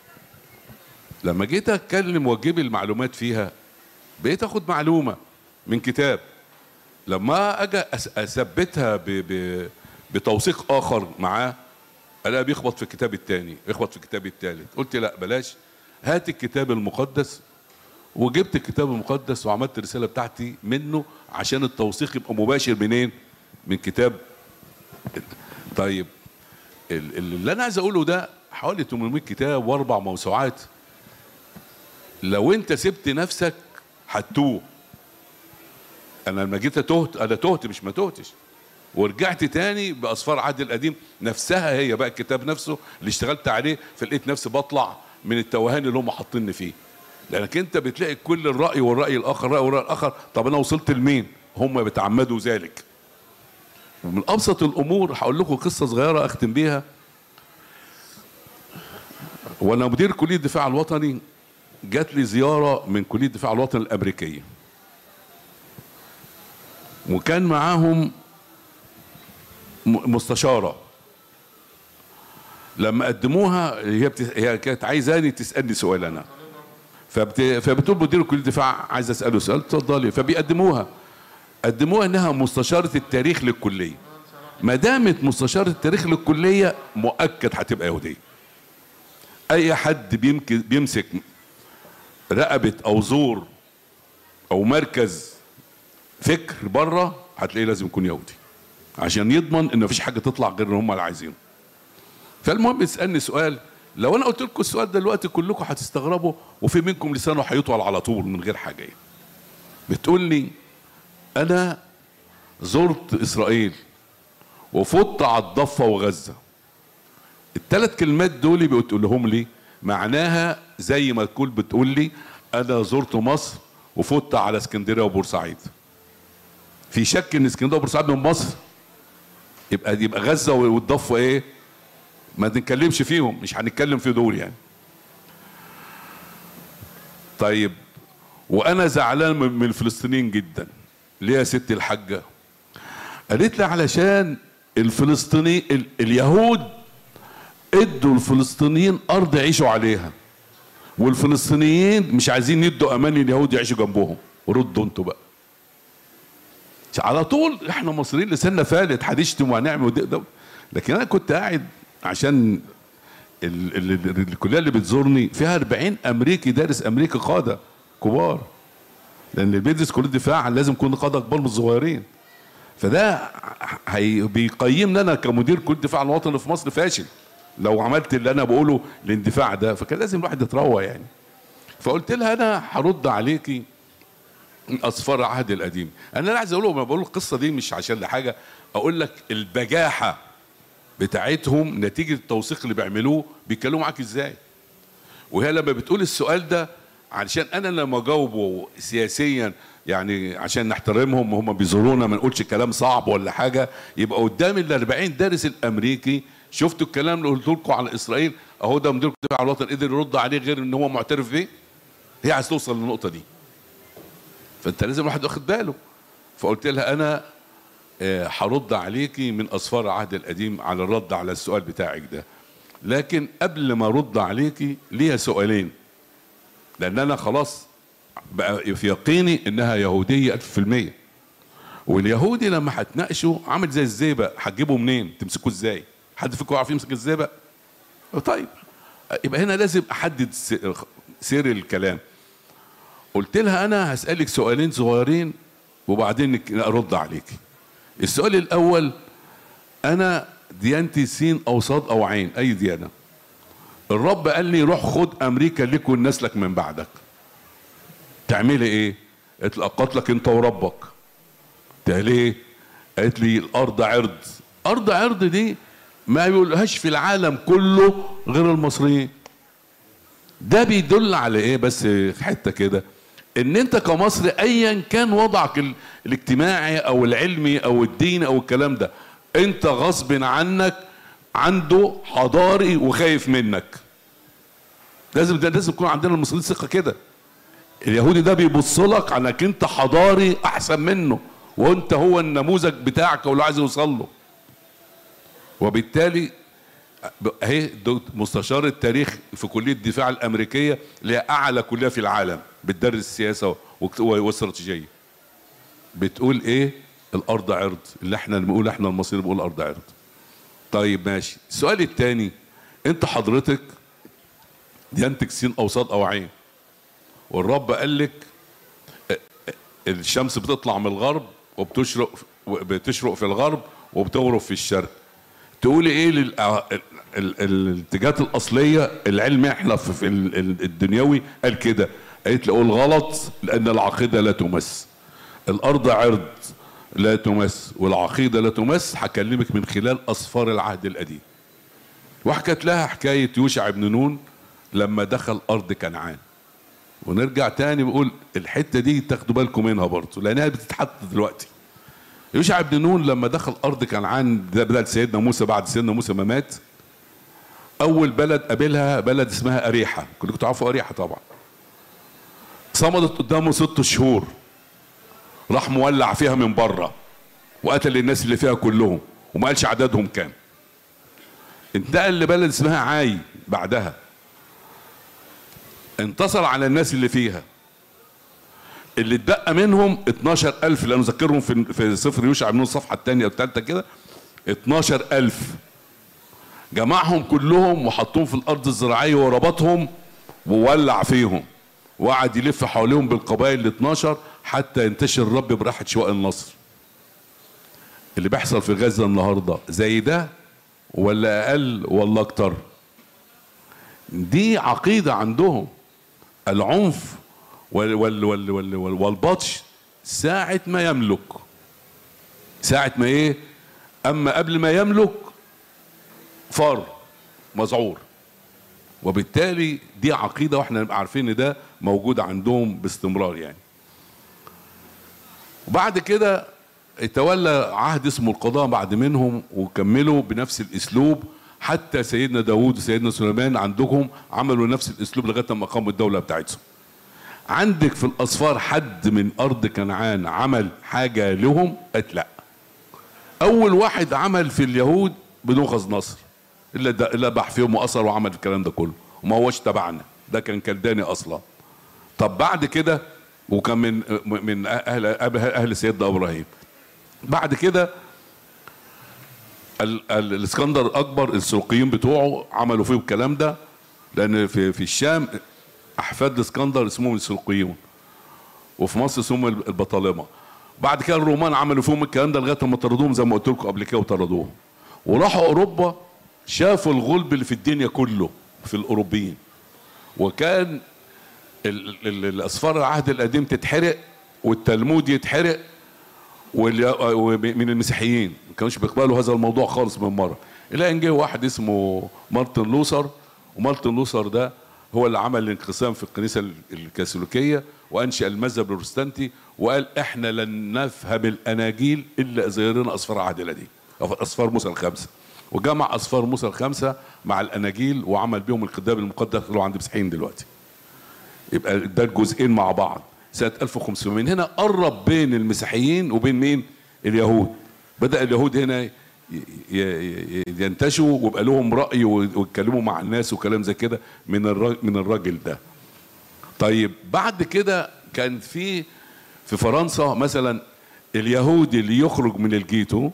لما جيت اتكلم واجيب المعلومات فيها بقيت اخد معلومه من كتاب لما اجي أس- اثبتها ب... ب... بتوثيق اخر معاه الاقي بيخبط في الكتاب الثاني يخبط في الكتاب الثالث قلت لا بلاش هات الكتاب المقدس وجبت الكتاب المقدس وعملت الرساله بتاعتي منه عشان التوثيق يبقى مباشر منين من كتاب طيب ال- ال- اللي انا عايز اقوله ده حوالي 800 كتاب واربع موسوعات لو انت سبت نفسك هتتوه انا لما جيت تهت انا تهت مش ما تهتش ورجعت تاني باصفار عهد القديم نفسها هي بقى الكتاب نفسه اللي اشتغلت عليه فلقيت نفسي بطلع من التوهان اللي هم حاطيني فيه لانك انت بتلاقي كل الراي والراي الاخر راي والراي الاخر طب انا وصلت لمين هم بيتعمدوا ذلك ومن ابسط الامور هقول لكم قصه صغيره اختم بيها وانا مدير كليه الدفاع الوطني جات لي زياره من كليه الدفاع الوطني الامريكيه وكان معاهم م- مستشاره لما قدموها هي بت... هي كانت عايزاني تسالني سؤال انا فبت... فبتقول مدير كليه الدفاع عايز اساله سؤال اتفضلي فبيقدموها قدموها انها مستشاره التاريخ للكليه ما دامت مستشاره التاريخ للكليه مؤكد هتبقى يهوديه اي حد بيمك... بيمسك رقبه او زور او مركز فكر بره هتلاقيه لازم يكون يهودي عشان يضمن ان مفيش حاجه تطلع غير اللي هم اللي عايزينه فالمهم يسالني سؤال لو انا قلت لكم السؤال ده دلوقتي كلكم هتستغربوا وفي منكم لسانه هيطول على طول من غير حاجه يعني. بتقول لي انا زرت اسرائيل وفضت على الضفه وغزه الثلاث كلمات دول بتقول لهم لي معناها زي ما تكون بتقول لي انا زرت مصر وفضت على اسكندريه وبورسعيد في شك ان اسكندريه وبورسعيد من مصر يبقى يبقى غزه والضفه ايه ما نتكلمش فيهم مش هنتكلم في دول يعني طيب وانا زعلان من من الفلسطينيين جدا ليه يا ست الحاجه قالت لي علشان الفلسطيني ال- اليهود ادوا الفلسطينيين ارض يعيشوا عليها والفلسطينيين مش عايزين يدوا امان لليهود يعيشوا جنبهم ردوا انتوا بقى على طول احنا مصريين لساننا فالت هنشتم وهنعمل وده ده لكن انا كنت قاعد عشان ال ال ال الكليه اللي بتزورني فيها 40 امريكي دارس امريكي قاده كبار لان اللي بيدرس كليه دفاع لازم يكون قاده كبار من الصغيرين فده هي بيقيمني انا كمدير كليه الدفاع الوطني في مصر فاشل لو عملت اللي انا بقوله الاندفاع ده فكان لازم الواحد يتروى يعني فقلت لها انا هرد عليكي من اصفار العهد القديم انا لا عايز اقوله ما بقول القصه دي مش عشان لحاجه اقول لك البجاحه بتاعتهم نتيجه التوثيق اللي بيعملوه بيتكلموا معاك ازاي وهي لما بتقول السؤال ده علشان انا لما اجاوبه سياسيا يعني عشان نحترمهم وهم بيزورونا ما نقولش كلام صعب ولا حاجه يبقى قدام ال 40 دارس الامريكي شفتوا الكلام اللي قلت لكم على اسرائيل اهو ده مدير الدفاع الوطني قدر يرد عليه غير ان هو معترف بيه هي عايز توصل للنقطه دي فانت لازم الواحد واخد باله فقلت لها انا آه، هرد عليكي من اسفار العهد القديم على الرد على السؤال بتاعك ده لكن قبل ما ارد عليكي ليها سؤالين لان انا خلاص بقى في يقيني انها يهوديه ألف في المية واليهودي لما هتناقشه عامل زي الزيبق هتجيبه منين تمسكه ازاي حد فيكم يعرف يمسك الزيبق طيب يبقى هنا لازم احدد س- سير الكلام قلت لها انا هسالك سؤالين صغيرين وبعدين نك- ارد عليك السؤال الاول انا ديانتي سين او صاد او عين اي ديانه الرب قال لي روح خد امريكا لك ونسلك من بعدك تعملي ايه قلت له اقاتلك انت وربك قلت ليه قالت لي الارض عرض ارض عرض دي ما يقولهاش في العالم كله غير المصريين ده بيدل على ايه بس في حته كده ان انت كمصري ايا كان وضعك ال- الاجتماعي او العلمي او الديني او الكلام ده انت غصب عنك عنده حضاري وخايف منك لازم ده لازم يكون عندنا المصريين ثقه كده اليهودي ده بيبص لك على انك انت حضاري احسن منه وانت هو النموذج بتاعك واللي عايز يوصل له وبالتالي ب- اهي دو- مستشار التاريخ في كليه الدفاع الامريكيه اللي هي اعلى كليه في العالم بتدرس السياسه وك- واستراتيجيه بتقول ايه الارض عرض اللي احنا بنقول احنا المصريين بنقول الارض عرض طيب ماشي السؤال الثاني انت حضرتك ديانتك سين او صاد او عين والرب قال لك اه، اه، الشمس بتطلع من الغرب وبتشرق بتشرق في الغرب وبتغرب في الشرق تقولي ايه لل ال- ال- الاتجاهات الاصليه العلم احنا في في ال- ال- الدنيوي قال كده قالت لي قول غلط لان العقيده لا تمس الارض عرض لا تمس والعقيده لا تمس هكلمك من خلال اسفار العهد القديم وحكت لها حكايه يوشع بن نون لما دخل ارض كنعان ونرجع تاني بقول الحته دي تاخدوا بالكم منها برضه لانها بتتحط دلوقتي يوشع بن نون لما دخل ارض كنعان ده بلاد سيدنا موسى بعد سيدنا موسى ما مات اول بلد قابلها بلد اسمها اريحه كلكم تعرفوا اريحه طبعا صمدت قدامه ست شهور راح مولع فيها من بره وقتل الناس اللي فيها كلهم وما قالش عددهم كام انتقل لبلد اسمها عاي بعدها انتصر على الناس اللي فيها اللي اتبقى منهم 12000 لانه ذكرهم في في سفر يوشع بن نون الصفحه الثانيه او الثالثه كده 12000 جمعهم كلهم وحطهم في الارض الزراعيه وربطهم وولع فيهم وقعد يلف حواليهم بالقبائل ال 12 حتى ينتشر الرب براحه شواء النصر اللي بيحصل في غزه النهارده زي ده ولا اقل ولا اكتر دي عقيده عندهم العنف وال وال وال وال وال والبطش ساعة ما يملك ساعة ما ايه اما قبل ما يملك فار مذعور وبالتالي دي عقيدة واحنا نبقى عارفين ان ده موجود عندهم باستمرار يعني وبعد كده تولى عهد اسمه القضاء بعد منهم وكملوا بنفس الاسلوب حتى سيدنا داوود وسيدنا سليمان عندكم عملوا نفس الاسلوب لغايه ما قاموا الدوله بتاعتهم عندك في الاصفار حد من ارض كنعان عمل حاجه لهم قالت لا اول واحد عمل في اليهود بنوخذ نصر اللي ده اللي باح فيهم واثر وعمل الكلام ده كله وما هوش تبعنا ده كان كلداني اصلا طب بعد كده وكان من من اهل اهل سيدنا ابراهيم بعد كده ال- ال- الاسكندر الاكبر السلوقيين بتوعه عملوا فيهم الكلام ده لان في في الشام احفاد الاسكندر اسمهم السلوقيون وفي مصر اسمهم البطالمه بعد كده الرومان عملوا فيهم الكلام ده لغايه ما طردوهم زي ما قلت لكم قبل كده وطردوهم وراحوا اوروبا شافوا الغلب اللي في الدنيا كله في الاوروبيين وكان ال- ال- الاسفار العهد القديم تتحرق والتلمود يتحرق واليا- ومن المسيحيين ما كانوش بيقبلوا هذا الموضوع خالص من مره الى ان جه واحد اسمه مارتن لوثر ومارتن لوثر ده هو اللي عمل الانقسام في الكنيسه ال- الكاثوليكيه وانشا المذهب البروتستانتي وقال احنا لن نفهم الاناجيل الا اذا يرينا اسفار العهد القديم أو اسفار موسى الخمسه وجمع اسفار موسى الخمسه مع الاناجيل وعمل بيهم الكتاب المقدس اللي هو عند مسيحيين دلوقتي يبقى ده الجزئين مع بعض سنة 1500 من هنا قرب بين المسيحيين وبين مين اليهود بدأ اليهود هنا ي- ي- ي- ينتشوا ويبقى لهم رأي ويتكلموا مع الناس وكلام زي كده من الراجل من الراجل ده طيب بعد كده كان في في فرنسا مثلا اليهودي اللي يخرج من الجيتو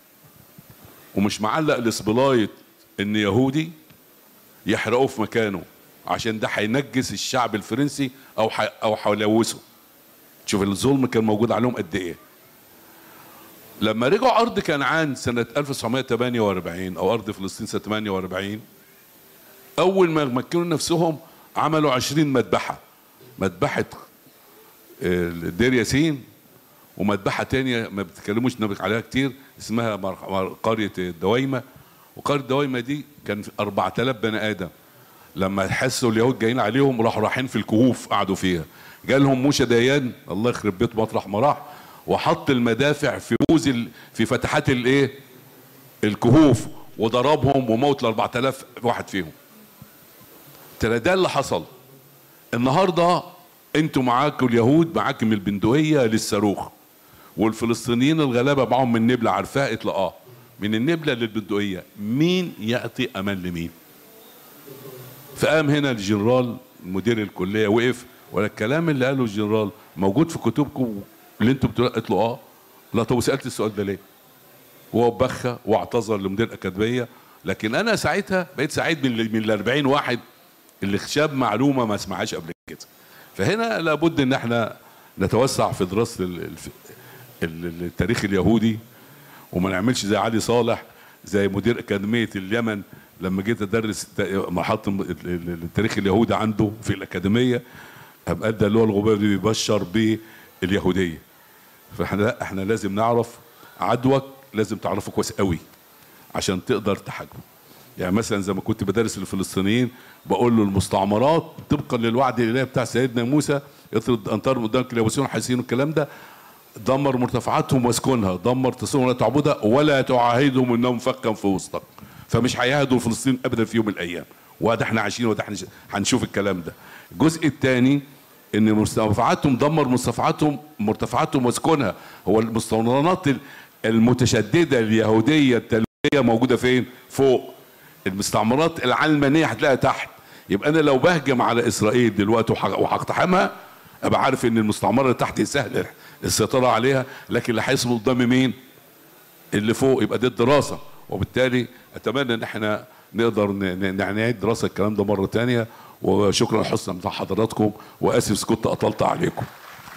ومش معلق الاسبلايت ان يهودي يحرقوه في مكانه عشان ده هينجس الشعب الفرنسي او ح... او هيلوثه شوف الظلم كان موجود عليهم قد ايه لما رجعوا ارض كنعان سنه 1948 او ارض فلسطين سنه 48 اول ما مكنوا نفسهم عملوا 20 مذبحه مذبحه آه، دير ياسين ومذبحه تانية ما بتتكلموش نبك عليها كتير اسمها مر- مر- قريه الدويمه وقريه الدويمه دي كان في 4000 بني ادم لما حسوا اليهود جايين عليهم راحوا رايحين في الكهوف قعدوا فيها جالهم موشى ديان الله يخرب بيت مطرح ما راح وحط المدافع في بوز ال- في فتحات الايه الكهوف وضربهم وموت ل 4000 واحد فيهم ترى ده اللي حصل النهارده انتوا معاكم اليهود معاكم البندقيه للصاروخ والفلسطينيين الغلابه معاهم من نبله عارفاها قلت له اه من النبله للبندقيه مين يعطي امان لمين فقام هنا الجنرال مدير الكليه وقف ولا الكلام اللي قاله الجنرال موجود في كتبكم اللي انتوا بتقولوا قلت له اه لا طب وسالت السؤال ده ليه وهو بخ واعتذر لمدير الاكاديميه لكن انا ساعتها بقيت سعيد من من ال 40 واحد اللي شاب معلومه ما سمعهاش قبل كده فهنا لابد ان احنا نتوسع في دراسه ال- الف- ال- ال- التاريخ اليهودي وما نعملش زي علي صالح زي مدير اكاديميه اليمن لما جيت ادرس الت- محط ال- ال- التاريخ اليهودي عنده في الاكاديميه قام ادى اللي هو الغبار اللي بيبشر باليهوديه فاحنا لا احنا لازم نعرف عدوك لازم تعرفه كويس قوي عشان تقدر تحاكمه يعني مثلا زي ما كنت بدرس الفلسطينيين بقول له المستعمرات طبقا للوعد الالهي بتاع سيدنا موسى اطرد انطار من قدامك اليابوسيون حاسين الكلام ده دمر مرتفعاتهم واسكنها دمر تصورهم ولا تعبدها ولا تعاهدهم انهم فكا في وسطك فمش هيعاهدوا الفلسطينيين ابدا في يوم من الايام وده احنا عايشين وده احنا هنشوف الكلام ده الجزء الثاني ان مرتفعاتهم دمر مرتفعاتهم مرتفعاتهم واسكنها هو المستوطنات المتشدده اليهوديه التلوية موجوده فين فوق المستعمرات العلمانيه هتلاقيها تحت يبقى انا لو بهجم على اسرائيل دلوقتي وح- وهقتحمها ابقى عارف ان المستعمره اللي تحت سهل السيطره عليها لكن اللي هيصمد قدامي مين اللي فوق يبقى دي الدراسه وبالتالي اتمنى ان احنا نقدر ن- ن- نعيد دراسه الكلام ده مره تانية وشكرا لحسن بتاع حضراتكم واسف إذا كنت اطلت عليكم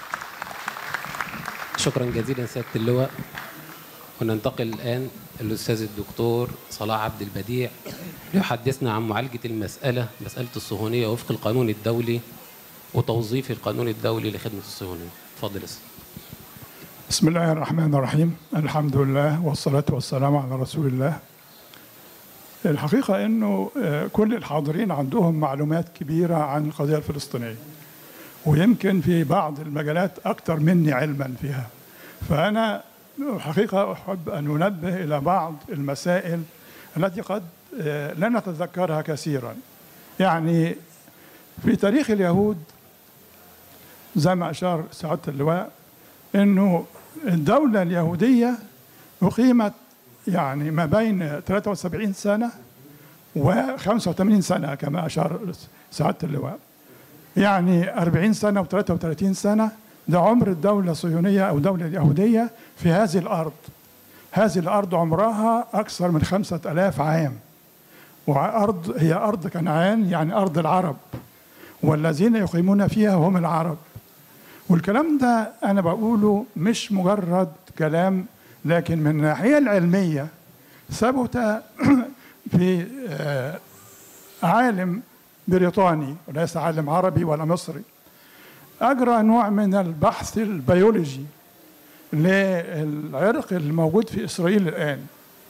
شكرا جزيلا سياده اللواء وننتقل الان الاستاذ الدكتور صلاح عبد البديع ليحدثنا عن معالجه المساله مساله الصهيونيه وفق القانون الدولي وتوظيف القانون الدولي لخدمه الصهيونيه اتفضل يا أستاذ. بسم الله الرحمن الرحيم الحمد لله والصلاة والسلام على رسول الله الحقيقة أنه آه، كل الحاضرين عندهم معلومات كبيرة عن القضية الفلسطينية ويمكن في بعض المجالات أكثر مني علما فيها فأنا الحقيقة أحب أن أنبه إلى بعض المسائل التي قد آه، لا نتذكرها كثيرا يعني في تاريخ اليهود زي ما أشار سعادة اللواء انه الدولة اليهودية أقيمت يعني ما بين 73 سنة و 85 سنة كما أشار سعادة اللواء يعني 40 سنة و 33 سنة ده عمر الدولة الصهيونية أو الدولة اليهودية في هذه الأرض هذه الأرض عمرها أكثر من خمسة ألاف عام وأرض هي أرض كنعان يعني أرض العرب والذين يقيمون فيها هم العرب والكلام ده أنا بقوله مش مجرد كلام لكن من الناحية العلمية ثبت في آه، عالم بريطاني وليس عالم عربي ولا مصري أجرى نوع من البحث البيولوجي للعرق الموجود في إسرائيل الآن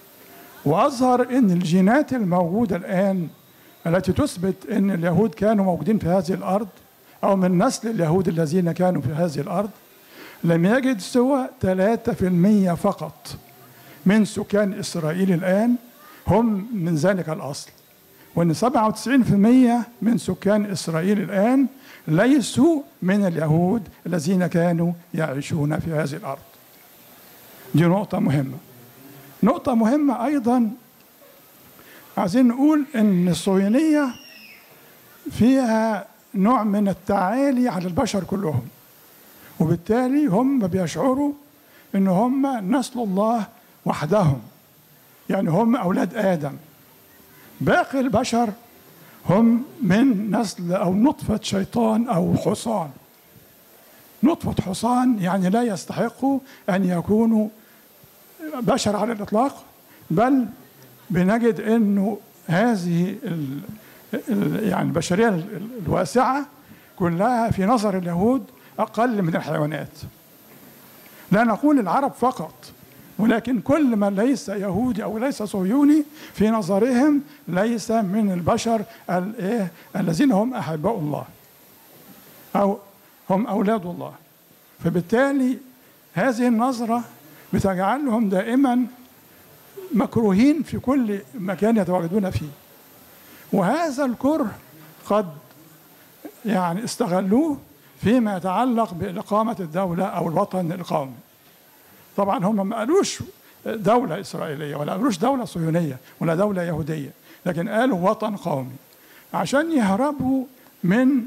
وأظهر أن الجينات الموجودة الآن التي تثبت أن اليهود كانوا موجودين في هذه الأرض أو من نسل اليهود الذين كانوا في هذه الأرض لم يجد سوى 3% فقط من سكان إسرائيل الآن هم من ذلك الأصل وأن 97% من سكان إسرائيل الآن ليسوا من اليهود الذين كانوا يعيشون في هذه الأرض دي نقطة مهمة نقطة مهمة أيضا عايزين نقول أن الصهيونية فيها نوع من التعالي على البشر كلهم وبالتالي هم بيشعروا ان هم نسل الله وحدهم يعني هم اولاد ادم باقي البشر هم من نسل او نطفه شيطان او حصان نطفه حصان يعني لا يستحقوا ان يكونوا بشر على الاطلاق بل بنجد انه هذه ال ال- يعني البشريه ال- ال- الواسعه كلها في نظر اليهود اقل من الحيوانات. لا نقول العرب فقط ولكن كل من ليس يهودي او ليس صهيوني في نظرهم ليس من البشر الايه الذين هم احباء الله. او هم اولاد الله. فبالتالي هذه النظره بتجعلهم دائما مكروهين في كل مكان يتواجدون فيه. وهذا الكره قد يعني استغلوه فيما يتعلق بإقامة الدولة أو الوطن القومي طبعا هم ما قالوش دولة إسرائيلية ولا قالوش دولة صهيونية ولا دولة يهودية لكن قالوا وطن قومي عشان يهربوا من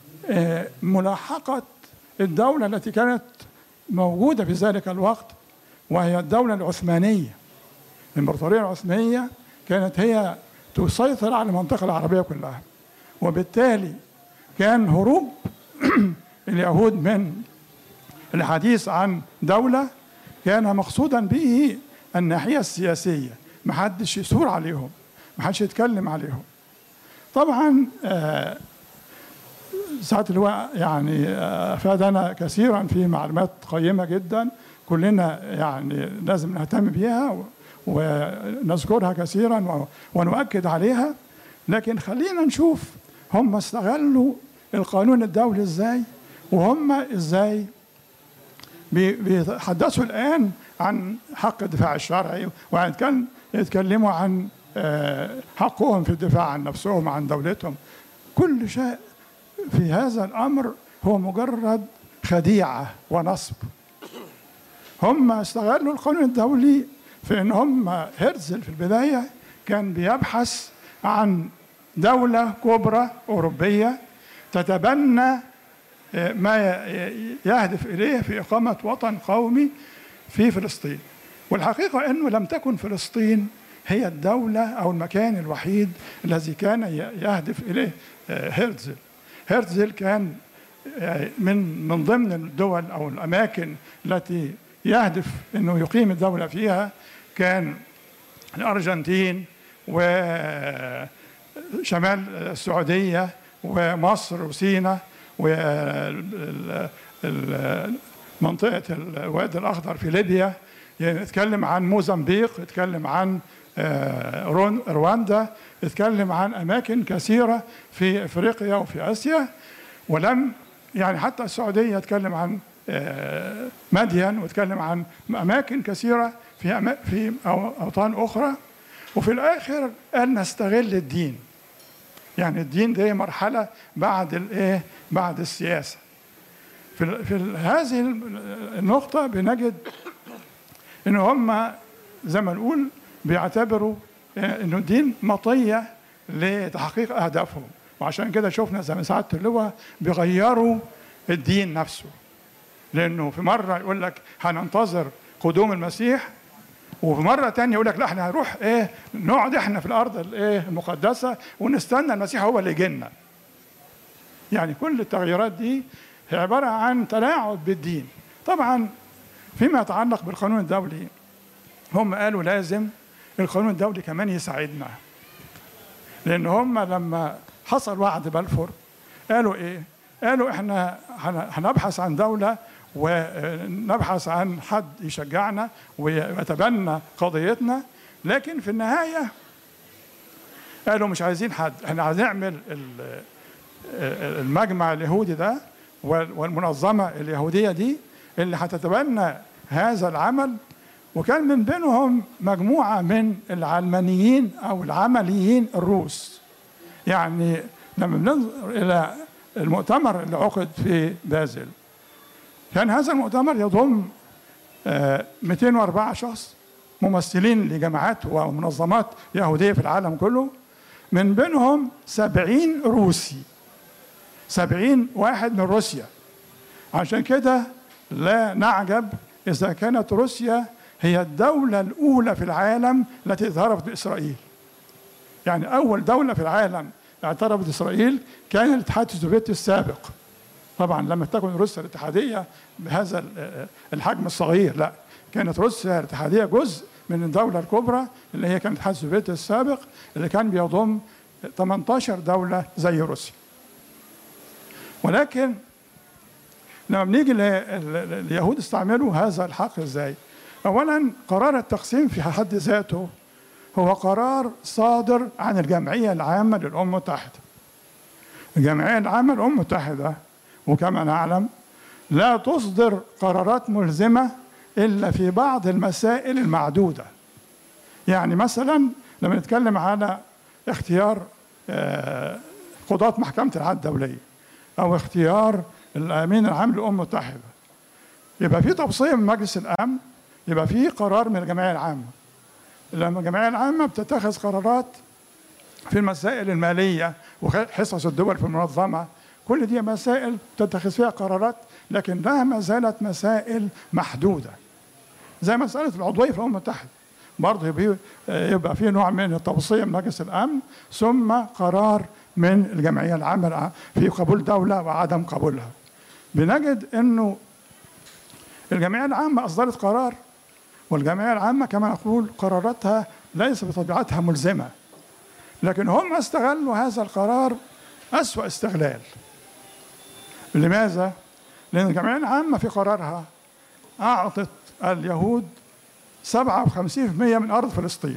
آه، ملاحقة الدولة التي كانت موجودة في ذلك الوقت وهي الدولة العثمانية الإمبراطورية العثمانية كانت هي تسيطر على المنطقة العربية كلها وبالتالي كان هروب اليهود من الحديث عن دولة كان مقصودا به الناحية السياسية محدش يثور عليهم محدش يتكلم عليهم طبعا آه، ساعة اللواء يعني آه، أفادنا كثيرا في معلومات قيمة جدا كلنا يعني لازم نهتم بيها و- ونذكرها كثيرا و- ونؤكد عليها لكن خلينا نشوف هم استغلوا القانون الدولي ازاي وهم ازاي بي- بيتحدثوا الآن عن حق الدفاع الشرعي وكان يتكلموا عن آه، حقهم في الدفاع عن نفسهم عن دولتهم كل شيء في هذا الأمر هو مجرد خديعة ونصب هم استغلوا القانون الدولي في ان هم هرتزل في البدايه كان بيبحث عن دوله كبرى اوروبيه تتبنى آه، ما ي- يهدف اليه في اقامه وطن قومي في فلسطين والحقيقه انه لم تكن فلسطين هي الدوله او المكان الوحيد الذي كان ي- يهدف اليه آه، هرتزل هرتزل كان من من ضمن الدول او الاماكن التي يهدف انه يقيم الدوله فيها كان الارجنتين وشمال السعوديه ومصر وسيناء ومنطقه الوادي الاخضر في ليبيا يتكلم عن موزمبيق يتكلم عن آه، رون- رواندا يتكلم عن اماكن كثيره في افريقيا وفي اسيا ولم يعني حتى السعوديه يتكلم عن آه، مدين ويتكلم عن اماكن كثيره في أما- في أو- اوطان اخرى وفي الاخر قال نستغل الدين يعني الدين دي مرحله بعد الايه بعد السياسه في ال- في ال- هذه النقطه بنجد ان هم زي ما نقول بيعتبروا آه، انه الدين مطيه لتحقيق اهدافهم وعشان كده شفنا زي ما سعاده اللواء بيغيروا الدين نفسه لانه في مره يقول لك هننتظر قدوم المسيح وفي مره تانية يقول لك لا احنا هنروح ايه نقعد احنا في الارض الايه المقدسه ونستنى المسيح هو اللي يجي لنا يعني كل التغييرات دي هي عباره عن تلاعب بالدين طبعا فيما يتعلق بالقانون الدولي هم قالوا لازم القانون الدولي كمان يساعدنا لان هم لما حصل وعد بلفور قالوا ايه قالوا احنا هن- هنبحث عن دوله ونبحث عن حد يشجعنا ويتبنى قضيتنا لكن في النهايه قالوا مش عايزين حد احنا هنعمل ال- المجمع اليهودي ده وال- والمنظمه اليهوديه دي اللي هتتبنى هذا العمل وكان من بينهم مجموعه من العلمانيين او العمليين الروس يعني لما بننظر الى المؤتمر اللي عقد في بازل كان هذا المؤتمر يضم آه، 204 شخص ممثلين لجماعات ومنظمات يهودية في العالم كله من بينهم 70 روسي 70 واحد من روسيا عشان كده لا نعجب إذا كانت روسيا هي الدولة الأولى في العالم التي اعترفت بإسرائيل يعني أول دولة في العالم اعترفت بإسرائيل كان الاتحاد السوفيتي السابق طبعا لم تكن روسيا الاتحادية بهذا ال- الحجم الصغير لا كانت روسيا الاتحادية جزء من الدولة الكبرى اللي هي كانت الاتحاد السوفيتي السابق اللي كان بيضم 18 دولة زي روسيا ولكن لما بنيجي ل- ال- ال- اليهود استعملوا هذا الحق ازاي؟ اولا قرار التقسيم في حد ذاته هو قرار صادر عن الجمعيه العامه للامم المتحده. الجمعيه العامه للامم المتحده وكما نعلم لا تصدر قرارات ملزمه الا في بعض المسائل المعدوده. يعني مثلا لما نتكلم على اختيار آه، قضاة محكمة العدل الدولية أو اختيار الأمين العام للأمم المتحدة يبقى في توصية من مجلس الأمن يبقى في قرار من الجمعية العامة لما الجمعية العامة بتتخذ قرارات في المسائل المالية وحصص الدول في المنظمة كل دي مسائل تتخذ فيها قرارات لكنها ما زالت مسائل محدودة زي مساله العضويه في الامم المتحده برضه يبقى يبقى في نوع من التوصيه من مجلس الامن ثم قرار من الجمعيه العامه في قبول دوله وعدم قبولها بنجد انه الجمعيه العامه اصدرت قرار والجمعيه العامه كما نقول قراراتها ليس بطبيعتها ملزمه لكن هم استغلوا هذا القرار اسوا استغلال لماذا؟ لأن الجمعية العامة في قرارها أعطت اليهود 57% من أرض فلسطين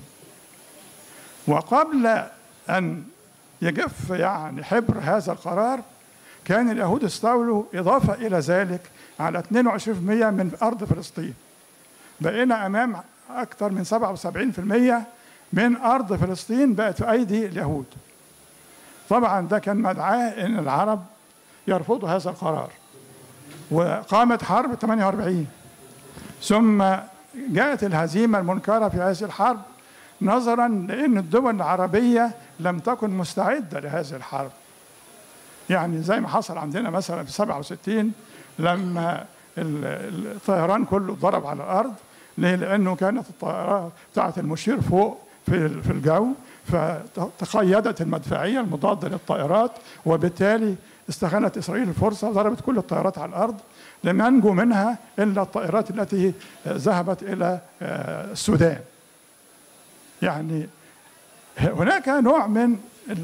وقبل أن يجف يعني حبر هذا القرار كان اليهود استولوا إضافة إلى ذلك على 22% من أرض فلسطين بقينا أمام أكثر من 77% من أرض فلسطين بقت في أيدي اليهود طبعا ده كان مدعاه أن العرب يرفضوا هذا القرار وقامت حرب 48 ثم جاءت الهزيمة المنكرة في هذه الحرب نظرا لأن الدول العربية لم تكن مستعدة لهذه الحرب يعني زي ما حصل عندنا مثلا في 67 لما الطيران كله ضرب على الأرض ليه؟ لأنه كانت الطائرات بتاعت المشير فوق في في الجو فتقيدت المدفعية المضادة للطائرات وبالتالي استغلت إسرائيل الفرصة وضربت كل الطائرات على الأرض لم ينجو منها إلا الطائرات التي ذهبت إلى السودان يعني هناك نوع من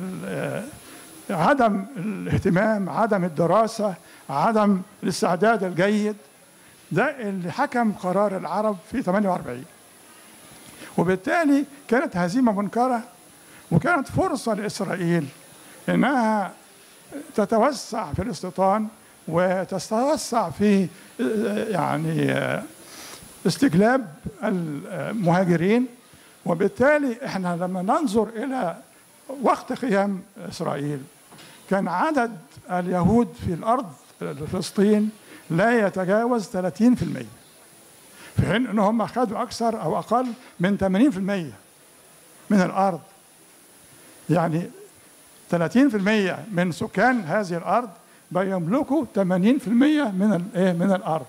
عدم الاهتمام عدم الدراسة عدم الاستعداد الجيد ده اللي حكم قرار العرب في 48 وبالتالي كانت هزيمة منكرة وكانت فرصة لإسرائيل إنها تتوسع في الاستيطان وتتوسع في يعني استجلاب المهاجرين وبالتالي احنا لما ننظر الى وقت قيام اسرائيل كان عدد اليهود في الارض فلسطين لا يتجاوز 30% في حين ان هم خدوا اكثر او اقل من 80% من الارض يعني 30% من سكان هذه الارض بيملكوا 80% من الايه من الارض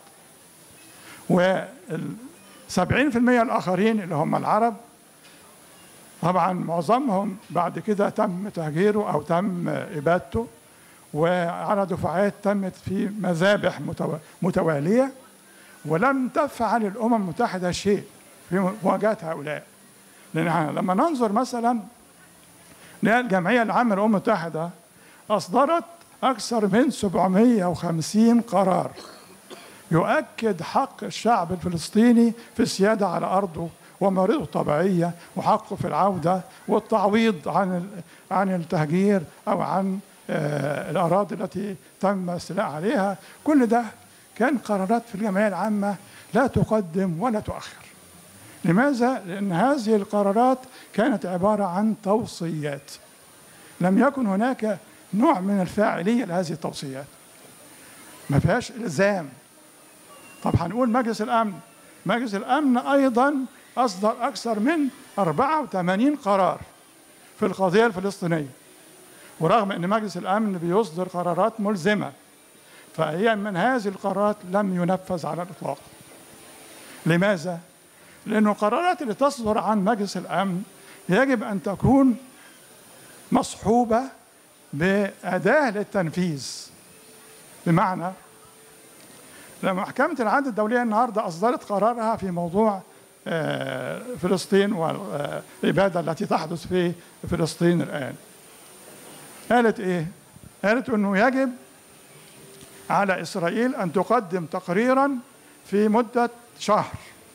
وال 70% الاخرين اللي هم العرب طبعا معظمهم بعد كده تم تهجيره او تم ابادته وعلى دفعات تمت في مذابح متواليه ولم تفعل الامم المتحده شيء في مواجهه هؤلاء لان لما ننظر مثلا الجمعيه العامه للامم المتحده اصدرت اكثر من 750 قرار يؤكد حق الشعب الفلسطيني في السياده على ارضه وموارده الطبيعيه وحقه في العوده والتعويض عن عن التهجير او عن الاراضي التي تم الاستيلاء عليها كل ده كان قرارات في الجمعيه العامه لا تقدم ولا تؤخر لماذا؟ لأن هذه القرارات كانت عبارة عن توصيات لم يكن هناك نوع من الفاعلية لهذه التوصيات ما فيهاش إلزام طب هنقول مجلس الأمن مجلس الأمن أيضا أصدر أكثر من 84 قرار في القضية الفلسطينية ورغم أن مجلس الأمن بيصدر قرارات ملزمة فهي من هذه القرارات لم ينفذ على الإطلاق لماذا؟ لأن القرارات اللي تصدر عن مجلس الأمن يجب أن تكون مصحوبة بأداة للتنفيذ بمعنى لما محكمة العدل الدولية النهاردة أصدرت قرارها في موضوع فلسطين والإبادة التي تحدث في فلسطين الآن قالت إيه؟ قالت أنه يجب على إسرائيل أن تقدم تقريرا في مدة شهر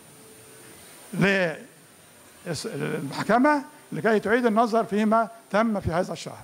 للمحكمة لكي تعيد النظر فيما تم في هذا الشهر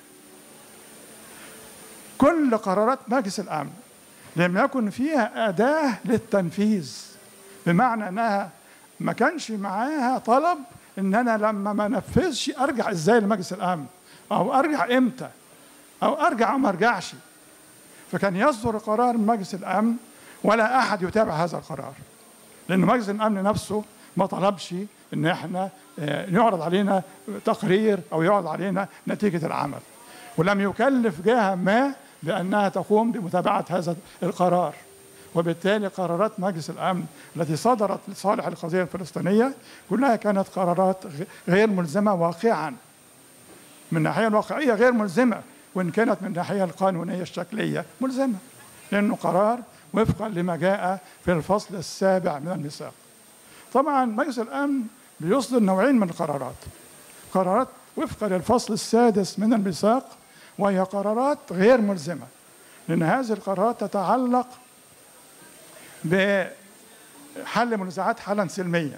كل قرارات مجلس الأمن لم يكن فيها أداة للتنفيذ بمعنى أنها ما كانش معاها طلب ان انا لما ما نفذش ارجع ازاي لمجلس الامن او ارجع امتى او ارجع او ما ارجعش فكان يصدر قرار من مجلس الامن ولا احد يتابع هذا القرار لان مجلس الامن نفسه ما طلبش ان احنا يعرض علينا تقرير او يعرض علينا نتيجه العمل ولم يكلف جهه ما بانها تقوم بمتابعه هذا القرار وبالتالي قرارات مجلس الامن التي صدرت لصالح القضيه الفلسطينيه كلها كانت قرارات غ- غير ملزمه واقعا من الناحيه الواقعيه غير ملزمه وان كانت من الناحيه القانونيه الشكليه ملزمه لانه قرار وفقا لما جاء في الفصل السابع من الميثاق طبعا مجلس الامن بيصدر نوعين من القرارات قرارات وفقا للفصل السادس من الميثاق وهي قرارات غير ملزمه لان هذه القرارات تتعلق بحل منازعات حلا سلميا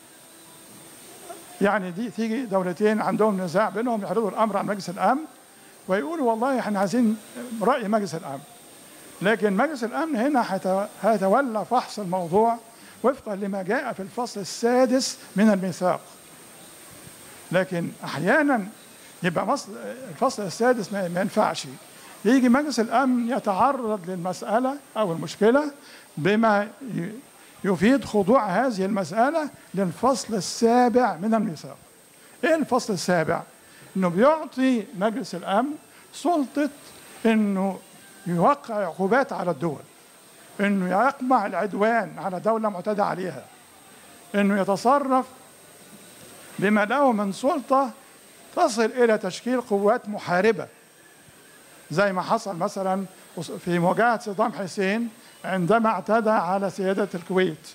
يعني دي تيجي دولتين عندهم نزاع بينهم يعرضوا الامر على مجلس الامن ويقولوا والله احنا عايزين راي مجلس الامن لكن مجلس الامن هنا هيت- هيتولى فحص الموضوع وفقا لما جاء في الفصل السادس من الميثاق لكن احيانا يبقى مص- الفصل السادس ما ما ينفعش يجي مجلس الامن يتعرض للمساله او المشكله بما ي- يفيد خضوع هذه المساله للفصل السابع من الميثاق ايه الفصل السابع انه بيعطي مجلس الامن سلطه انه يوقع عقوبات على الدول انه يقمع العدوان على دوله معتدى عليها انه يتصرف بما له من سلطه تصل الى تشكيل قوات محاربه زي ما حصل مثلا في مواجهه صدام حسين عندما اعتدى على سياده الكويت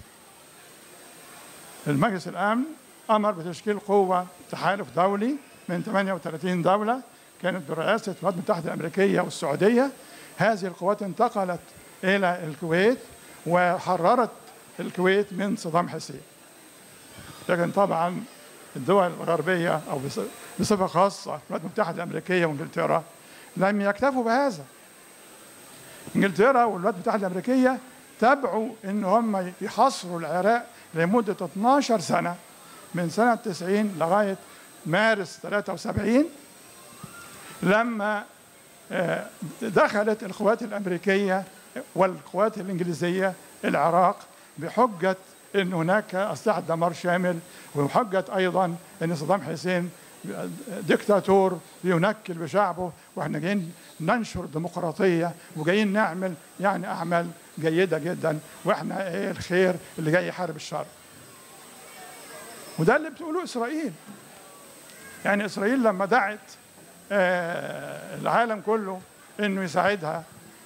المجلس الامن امر بتشكيل قوه تحالف دولي من 38 دوله كانت برئاسه الولايات المتحده الامريكيه والسعوديه هذه القوات انتقلت الى الكويت وحررت الكويت من صدام حسين لكن طبعا الدول الغربيه او بص- بصفه خاصه الولايات المتحده الامريكيه وانجلترا لم يكتفوا بهذا انجلترا والولايات المتحده الامريكيه تبعوا ان هم يحاصروا العراق لمده 12 سنه من سنه 90 لغايه مارس 73 لما آه، دخلت القوات الامريكيه والقوات الانجليزيه العراق بحجه ان هناك اسلحه دمار شامل وبحجه ايضا ان صدام حسين دكتاتور بينكل بشعبه واحنا جايين ننشر ديمقراطيه وجايين نعمل يعني اعمال جيده جدا واحنا ايه الخير اللي جاي يحارب الشر. وده اللي بتقوله اسرائيل. يعني اسرائيل لما دعت آه، العالم كله انه يساعدها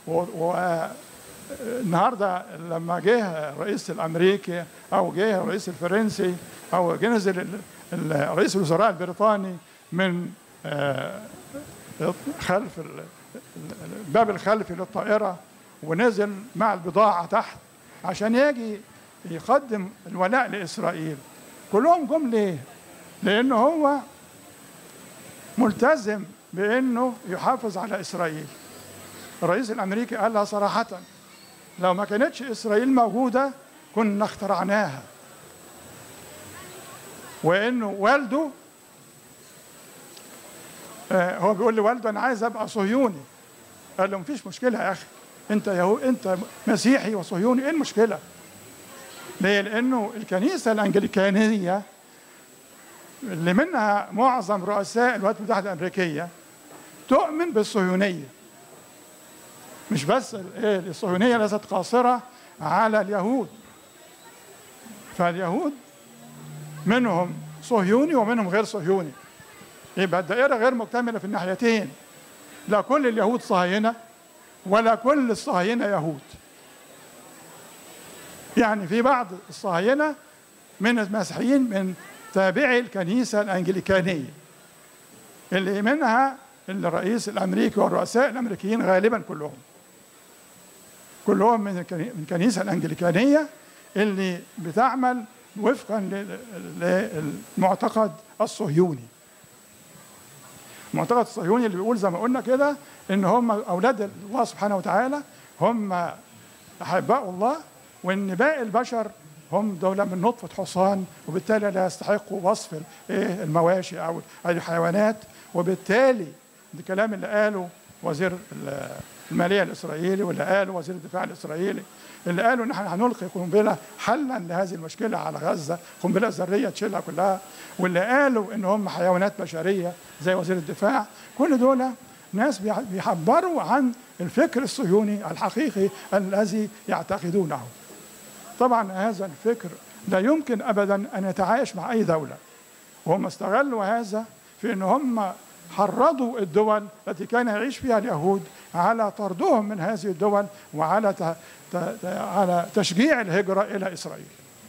والنهارده لما جه الرئيس الامريكي او جه الرئيس الفرنسي او جه نزل ال- ال- رئيس الوزراء البريطاني من آه، خلف ال- ال- الباب الخلفي للطائره ونزل مع البضاعه تحت عشان يجي يقدم الولاء لاسرائيل كلهم جم ليه؟ لانه هو ملتزم بانه يحافظ على اسرائيل الرئيس الامريكي قال لها صراحه لو ما كانتش اسرائيل موجوده كنا اخترعناها وانه والده آه، هو بيقول لوالده انا عايز ابقى صهيوني قال له مفيش مشكله يا اخي انت يهو انت مسيحي وصهيوني ايه المشكله؟ ليه؟ لانه الكنيسه الانجليكانيه اللي منها معظم رؤساء الولايات المتحده الامريكيه تؤمن بالصهيونيه مش بس ال- إيه، الصهيونيه ليست قاصره على اليهود فاليهود منهم صهيوني ومنهم غير صهيوني يبقى الدائره غير مكتمله في الناحيتين لا كل اليهود صهاينه ولا كل الصهاينه يهود يعني في بعض الصهاينه من المسيحيين من تابعي الكنيسه الانجليكانيه اللي منها الرئيس الامريكي والرؤساء الامريكيين غالبا كلهم كلهم من الكني- من الكنيسه الانجليكانيه اللي بتعمل وفقا لل- للمعتقد الصهيوني المعتقد الصهيوني اللي بيقول زي ما قلنا كده ان هم اولاد الله سبحانه وتعالى هم احباء الله وان باقي البشر هم دولة من نطفة حصان وبالتالي لا يستحقوا وصف ال- إيه المواشي أو الحيوانات وبالتالي ده الكلام اللي قاله وزير ال- المالية الإسرائيلي واللي قاله وزير الدفاع الإسرائيلي اللي قالوا إن احنا هنلقي قنبلة حلا لهذه المشكلة على غزة قنبلة ذرية تشيلها كلها واللي قالوا إن هم حيوانات بشرية زي وزير الدفاع كل دول ناس بيع- بيعبروا عن الفكر الصهيوني الحقيقي الذي يعتقدونه طبعا هذا الفكر لا يمكن ابدا ان يتعايش مع اي دوله وهم استغلوا هذا في ان هم حرضوا الدول التي كان يعيش فيها اليهود على طردهم من هذه الدول وعلى ت... ت... ت... على تشجيع الهجره الى اسرائيل.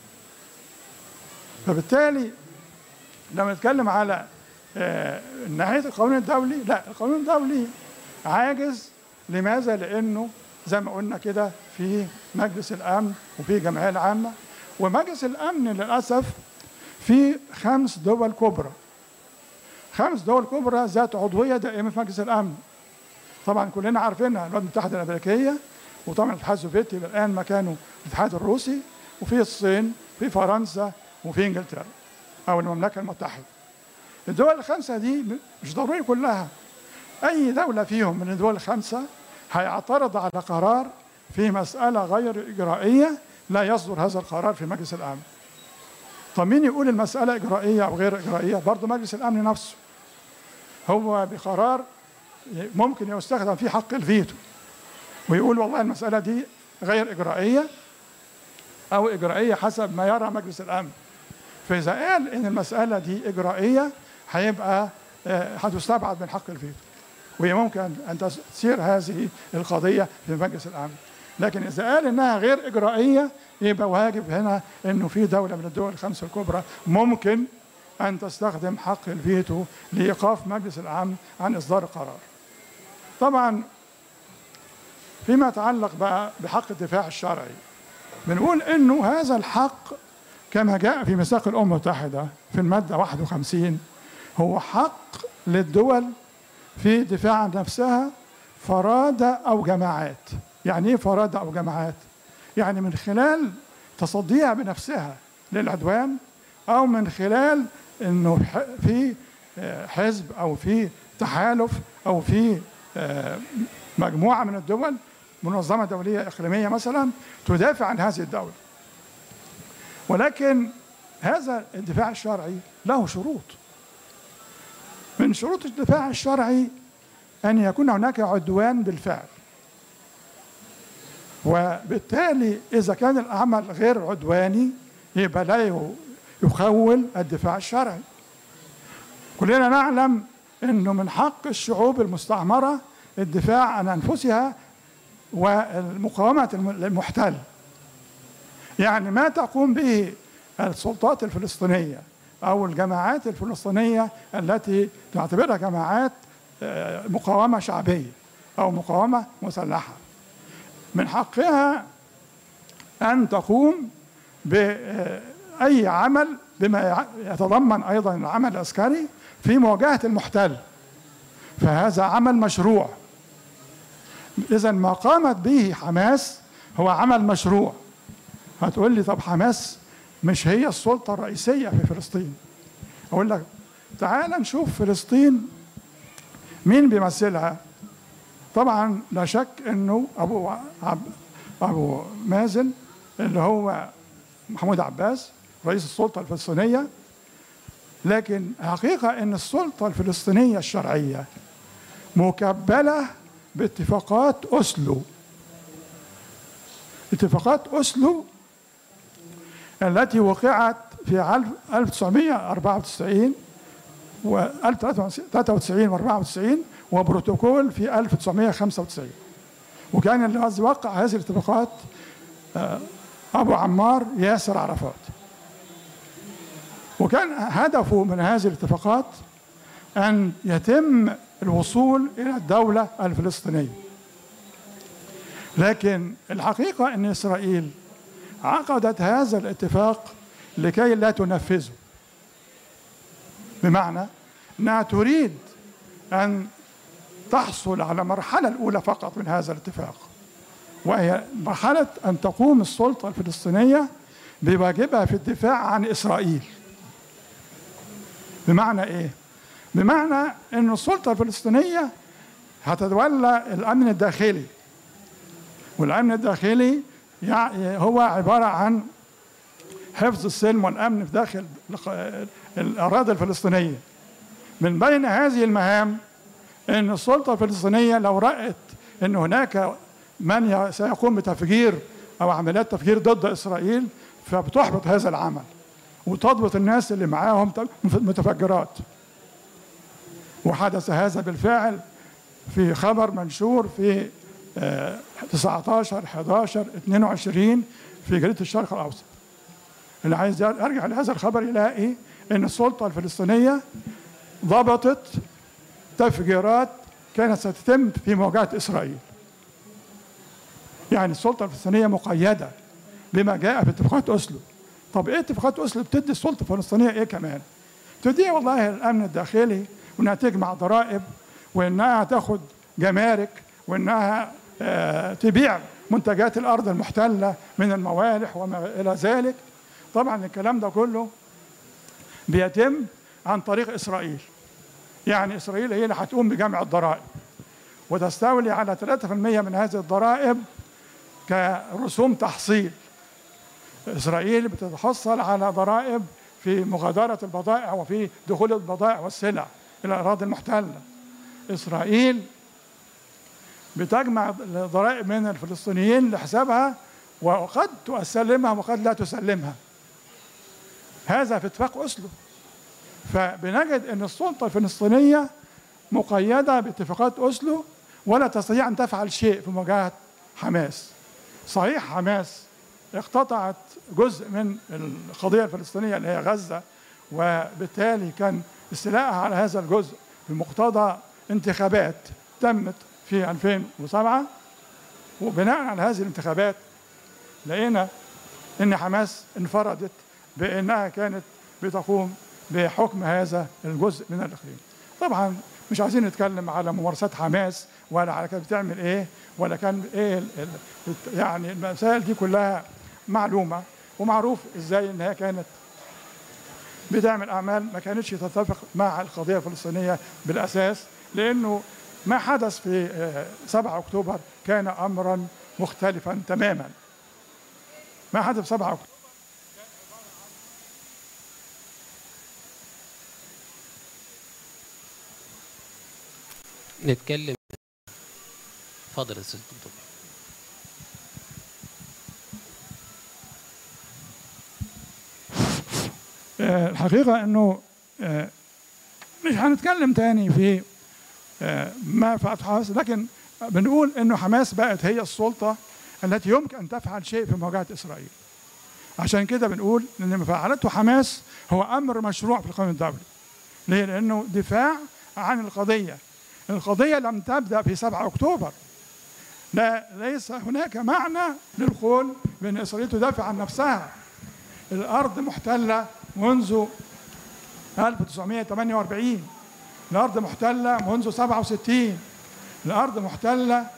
فبالتالي لما نتكلم على آه، ناحيه القانون الدولي لا القانون الدولي عاجز لماذا؟ لانه زي ما قلنا كده في مجلس الامن وفي الجمعيه العامه ومجلس الامن للاسف في خمس دول كبرى خمس دول كبرى ذات عضويه دائمه في مجلس الامن طبعا كلنا عارفينها الولايات المتحده الامريكيه وطبعا الاتحاد السوفيتي الان مكانه الاتحاد الروسي وفي الصين في فرنسا وفي انجلترا او المملكه المتحده الدول الخمسه دي مش ضروري كلها اي دوله فيهم من الدول الخمسه هيعترض على قرار في مساله غير اجرائيه لا يصدر هذا القرار في مجلس الامن طب مين يقول المساله اجرائيه او غير اجرائيه برضه مجلس الامن نفسه هو بقرار ممكن يستخدم فيه حق الفيتو ويقول والله المساله دي غير اجرائيه او اجرائيه حسب ما يرى مجلس الامن فاذا قال ان المساله دي اجرائيه هيبقى آه، هتستبعد من حق الفيتو وهي ممكن ان تسير هذه القضيه في مجلس الامن لكن اذا قال انها غير اجرائيه يبقى واجب هنا انه في دوله من الدول الخمسه الكبرى ممكن ان تستخدم حق الفيتو لايقاف مجلس الامن عن اصدار قرار. طبعا فيما يتعلق بقى بحق الدفاع الشرعي بنقول انه هذا الحق كما جاء في ميثاق الامم المتحده في الماده 51 هو حق للدول في دفاع عن نفسها فرادى او جماعات يعني ايه فرادى او جماعات يعني من خلال تصديها بنفسها للعدوان او من خلال انه ح- في آه، حزب او في تحالف او في آه، مجموعه من الدول منظمه دوليه اقليميه مثلا تدافع عن هذه الدوله ولكن هذا الدفاع الشرعي له شروط من شروط الدفاع الشرعي أن يكون هناك عدوان بالفعل وبالتالي إذا كان العمل غير عدواني يبقى لا يخول الدفاع الشرعي كلنا نعلم أنه من حق الشعوب المستعمرة الدفاع عن أنفسها والمقاومة المحتل يعني ما تقوم به السلطات الفلسطينية أو الجماعات الفلسطينية التي تعتبرها جماعات آه، مقاومة شعبية أو مقاومة مسلحة من حقها أن تقوم بأي عمل بما يتضمن أيضا العمل العسكري في مواجهة المحتل فهذا عمل مشروع إذا ما قامت به حماس هو عمل مشروع هتقول لي طب حماس مش هي السلطة الرئيسية في فلسطين أقول لك تعال نشوف فلسطين مين بيمثلها طبعا لا شك انه ابو عب ابو مازن اللي هو محمود عباس رئيس السلطه الفلسطينيه لكن الحقيقه ان السلطه الفلسطينيه الشرعيه مكبله باتفاقات اوسلو اتفاقات اوسلو التي وقعت في 1994 و 1993 و 94 وبروتوكول في 1995 وكان الذي وقع هذه الاتفاقات آه، ابو عمار ياسر عرفات وكان هدفه من هذه الاتفاقات ان يتم الوصول الى الدوله الفلسطينيه لكن الحقيقه ان اسرائيل عقدت هذا الاتفاق لكي لا تنفذه بمعنى انها تريد ان تحصل على المرحله الاولى فقط من هذا الاتفاق وهي مرحله ان تقوم السلطه الفلسطينيه بواجبها في الدفاع عن اسرائيل بمعنى ايه بمعنى ان السلطه الفلسطينيه هتتولى الامن الداخلي والامن الداخلي يعني هو عباره عن حفظ السلم والامن في داخل الاراضي الفلسطينيه من بين هذه المهام ان السلطه الفلسطينيه لو رأت ان هناك من ي- سيقوم بتفجير او عمليات تفجير ضد اسرائيل فبتحبط هذا العمل وتضبط الناس اللي معاهم ت- متفجرات وحدث هذا بالفعل في خبر منشور في آه، 19 11 22 في جريده الشرق الاوسط اللي عايز يرجع لهذا الخبر يلاقي ان السلطه الفلسطينيه ضبطت تفجيرات كانت ستتم في مواجهه اسرائيل يعني السلطه الفلسطينيه مقيده بما جاء في اتفاقات اوسلو طب ايه اتفاقات اوسلو بتدي السلطه الفلسطينيه ايه كمان تدي والله الامن الداخلي وانها تجمع ضرائب وانها تاخد جمارك وانها آه، تبيع منتجات الارض المحتله من الموالح وما الى ذلك طبعا الكلام ده كله بيتم عن طريق اسرائيل يعني اسرائيل هي اللي هتقوم بجمع الضرائب وتستولي على 3% من هذه الضرائب كرسوم تحصيل اسرائيل بتتحصل على ضرائب في مغادره البضائع وفي دخول البضائع والسلع الى الاراضي المحتله اسرائيل بتجمع الضرائب من الفلسطينيين لحسابها وقد تسلمها وقد لا تسلمها هذا في اتفاق اوسلو فبنجد ان السلطه الفلسطينيه مقيده باتفاقات اوسلو ولا تستطيع ان تفعل شيء في مواجهه حماس صحيح حماس اقتطعت جزء من القضيه الفلسطينيه اللي هي غزه وبالتالي كان استيلائها على هذا الجزء بمقتضى انتخابات تمت في 2007 وبناء على هذه الانتخابات لقينا ان حماس انفردت بانها كانت بتقوم بحكم هذا الجزء من الاقليم. طبعا مش عايزين نتكلم على ممارسات حماس ولا على كانت بتعمل ايه ولا كان ايه ال ال يعني المسائل دي كلها معلومه ومعروف ازاي ان هي كانت بتعمل اعمال ما كانتش تتفق مع القضيه الفلسطينيه بالاساس لانه ما حدث في آه، 7 اكتوبر كان امرا مختلفا تماما ما حدث في 7 اكتوبر نتكلم اتفضل يا استاذ دكتور آه، الحقيقة أنه آه، مش هنتكلم تاني في آه، ما فعلت حماس لكن بنقول أنه حماس بقت هي السلطة التي يمكن أن تفعل شيء في مواجهة إسرائيل عشان كده بنقول أن ما فعلته حماس هو أمر مشروع في القانون الدولي ليه؟ لأنه دفاع عن القضية القضية لم تبدأ في 7 أكتوبر لا ليس هناك معنى للقول بأن إسرائيل تدافع عن نفسها الأرض محتلة منذ 1948 الأرض محتلة منذ 67 الأرض محتلة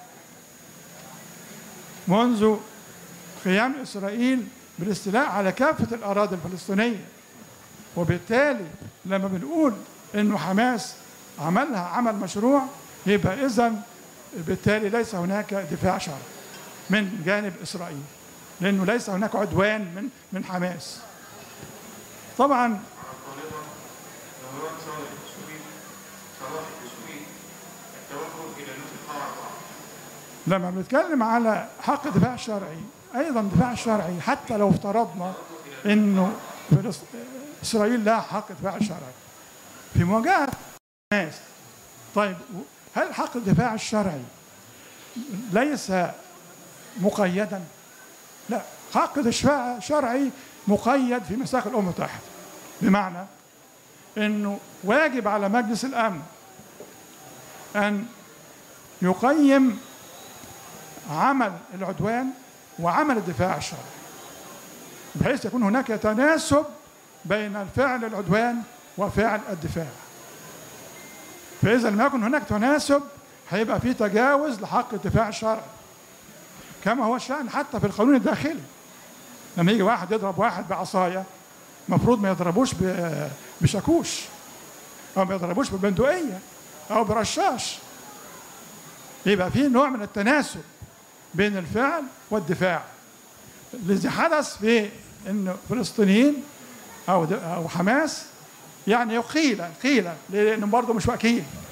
منذ قيام إسرائيل بالاستيلاء على كافة الأراضي الفلسطينية وبالتالي لما بنقول إنه حماس عملها عمل مشروع يبقى إذا بالتالي ليس هناك دفاع شرعي من جانب إسرائيل لأنه ليس هناك عدوان من من حماس طبعا طالبا لو هو صالح السويد صلاح السويد التوجه الى نصف قاع لما بنتكلم على حق الدفاع الشرعي ايضا الدفاع الشرعي حتى لو افترضنا انه فلس- اسرائيل لها حق الدفاع الشرعي في مواجهه الناس طيب هل حق الدفاع الشرعي ليس مقيدا؟ لا حق الدفاع الشرعي مقيد في ميثاق الامم المتحده بمعنى انه واجب على مجلس الامن ان يقيم عمل العدوان وعمل الدفاع الشرعي بحيث يكون هناك تناسب بين فعل العدوان وفعل الدفاع فإذا لم يكن هناك تناسب هيبقى في تجاوز لحق الدفاع الشرعي كما هو الشأن حتى في القانون الداخلي لما يجي واحد يضرب واحد بعصاية المفروض ما يضربوش ب- بشاكوش أو ما يضربوش ببندقية أو برشاش يبقى في نوع من التناسب بين الفعل والدفاع الذي حدث في ان فلسطينيين او د- او حماس يعني قيل قيل لانه برضه مش وكيل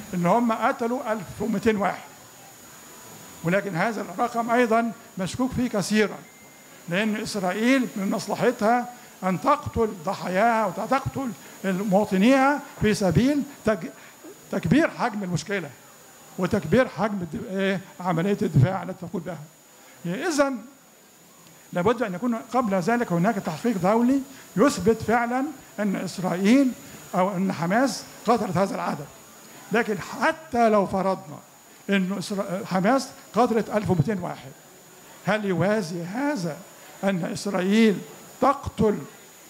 ان هم قتلوا 1200 واحد ولكن هذا الرقم ايضا مشكوك فيه كثيرا لان اسرائيل من مصلحتها ان تقتل ضحاياها وتقتل مواطنيها في سبيل تج- تكبير حجم المشكله وتكبير حجم الد- إيه، عمليه الدفاع التي تقول بها اذا لابد ان يكون قبل ذلك هناك تحقيق دولي يثبت فعلا ان اسرائيل او ان حماس قتلت هذا العدد لكن حتى لو فرضنا ان إسرا- حماس قتلت 1200 واحد هل يوازي هذا ان اسرائيل تقتل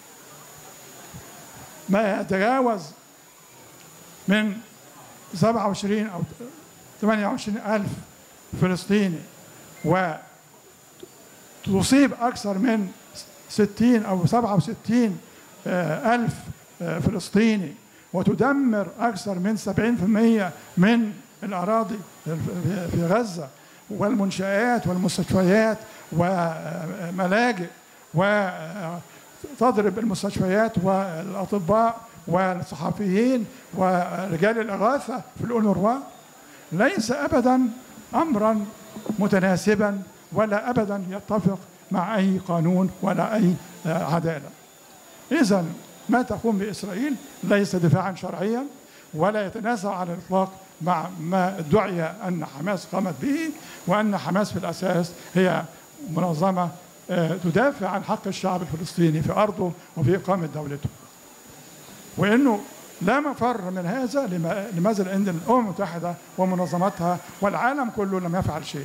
ما يتجاوز من 27 او 28 الف فلسطيني وتصيب اكثر من 60 او 67 آه، الف آه، فلسطيني وتدمر اكثر من 70% من الاراضي في غزه والمنشآت والمستشفيات وملاجئ وتضرب المستشفيات والاطباء والصحفيين ورجال الاغاثه في الأونروا ليس ابدا امرا متناسبا ولا ابدا يتفق مع اي قانون ولا اي آه، عداله. اذا ما تقوم باسرائيل ليس دفاعا شرعيا ولا يتناسب على الاطلاق مع ما ادعي ان حماس قامت به وان حماس في الاساس هي منظمه آه، تدافع عن حق الشعب الفلسطيني في ارضه وفي اقامه دولته. وانه لا مفر من هذا لما- لماذا لان الامم المتحده ومنظماتها والعالم كله لم يفعل شيء.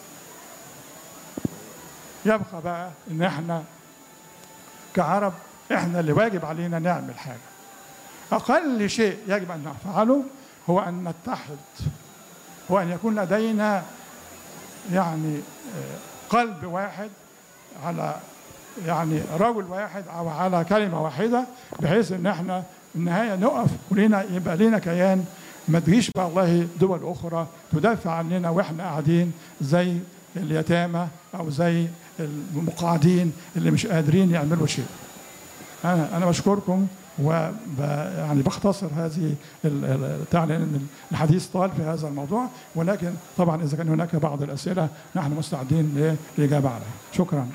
يبقى بقى ان احنا كعرب احنا اللي واجب علينا نعمل حاجه. اقل شيء يجب ان نفعله هو ان نتحد وان يكون لدينا يعني آه، قلب واحد على يعني رجل واحد او على كلمه واحده بحيث ان احنا في النهايه نقف ولينا يبقى لينا كيان ما تجيش بقى والله دول اخرى تدافع عننا واحنا قاعدين زي اليتامى او زي المقاعدين اللي مش قادرين يعملوا شيء. انا انا بشكركم و يعني بختصر هذه ال- ال- بتاع لان الحديث طال في هذا الموضوع ولكن طبعا اذا كان هناك بعض الاسئله نحن مستعدين للاجابه عليها. شكرا.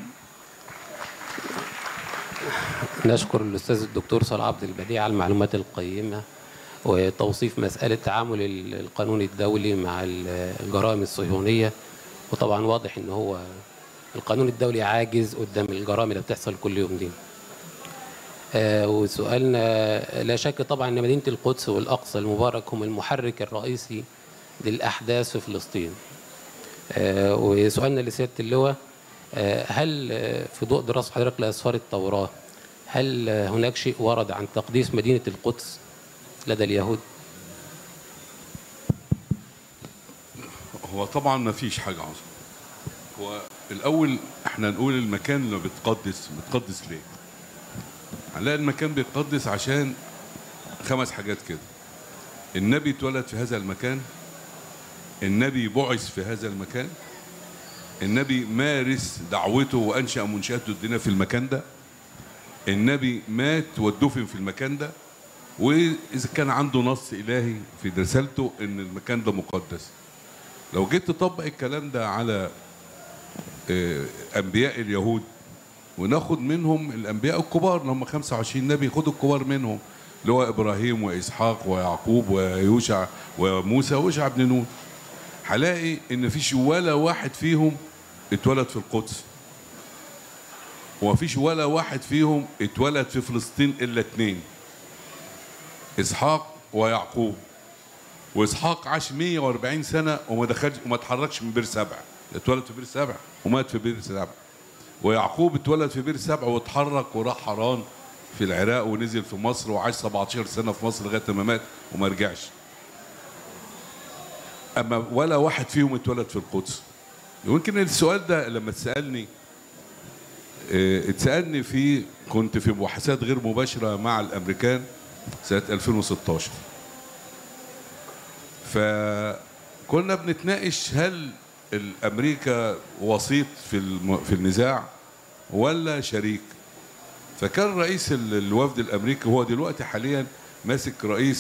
نشكر الأستاذ الدكتور صلاح عبد البديع على المعلومات القيمة وتوصيف مسألة تعامل ال- القانون الدولي مع ال- الجرائم الصهيونية وطبعا واضح ان هو القانون الدولي عاجز قدام الجرائم اللي بتحصل كل يوم دي آه، وسؤالنا لا شك طبعا ان مدينة القدس والأقصى المبارك هم المحرك الرئيسي للأحداث في فلسطين آه، وسؤالنا لسيادة اللواء آه، هل آه، في ضوء دراسة حضرتك لأسفار التوراة هل آه، هناك شيء ورد عن تقديس مدينة القدس لدى اليهود؟ هو طبعا ما فيش حاجه عظيمه هو الاول احنا نقول المكان اللي بتقدس بتقدس ليه هنلاقي المكان بيتقدس عشان خمس حاجات كده النبي اتولد في هذا المكان النبي بعث في هذا المكان النبي مارس دعوته وانشا منشاته الدينيه في المكان ده النبي مات ودفن في المكان ده واذا كان عنده نص الهي في رسالته ان المكان ده مقدس لو جيت تطبق الكلام ده على آه، انبياء اليهود وناخد منهم الانبياء الكبار اللي هم 25 نبي خدوا الكبار منهم اللي هو ابراهيم واسحاق ويعقوب ويوشع وموسى ويوشع بن نون هلاقي ان مفيش ولا واحد فيهم اتولد في القدس ومفيش ولا واحد فيهم اتولد في فلسطين الا اتنين اسحاق ويعقوب واسحاق عاش 140 سنه وما دخلش وما اتحركش من بير سبع اتولد في بير سبع ومات في بير سبع ويعقوب اتولد في بير سبع واتحرك وراح حران في العراق ونزل في مصر وعاش 17 سنه في مصر لغايه ما مات وما رجعش اما ولا واحد فيهم اتولد في القدس يمكن السؤال ده لما تسالني اه، اتسالني في كنت في مباحثات غير مباشره مع الامريكان سنه 2016 فكنا بنتناقش هل الامريكا وسيط في الم- في النزاع ولا شريك فكان رئيس ال- الوفد الامريكي هو دلوقتي حاليا ماسك رئيس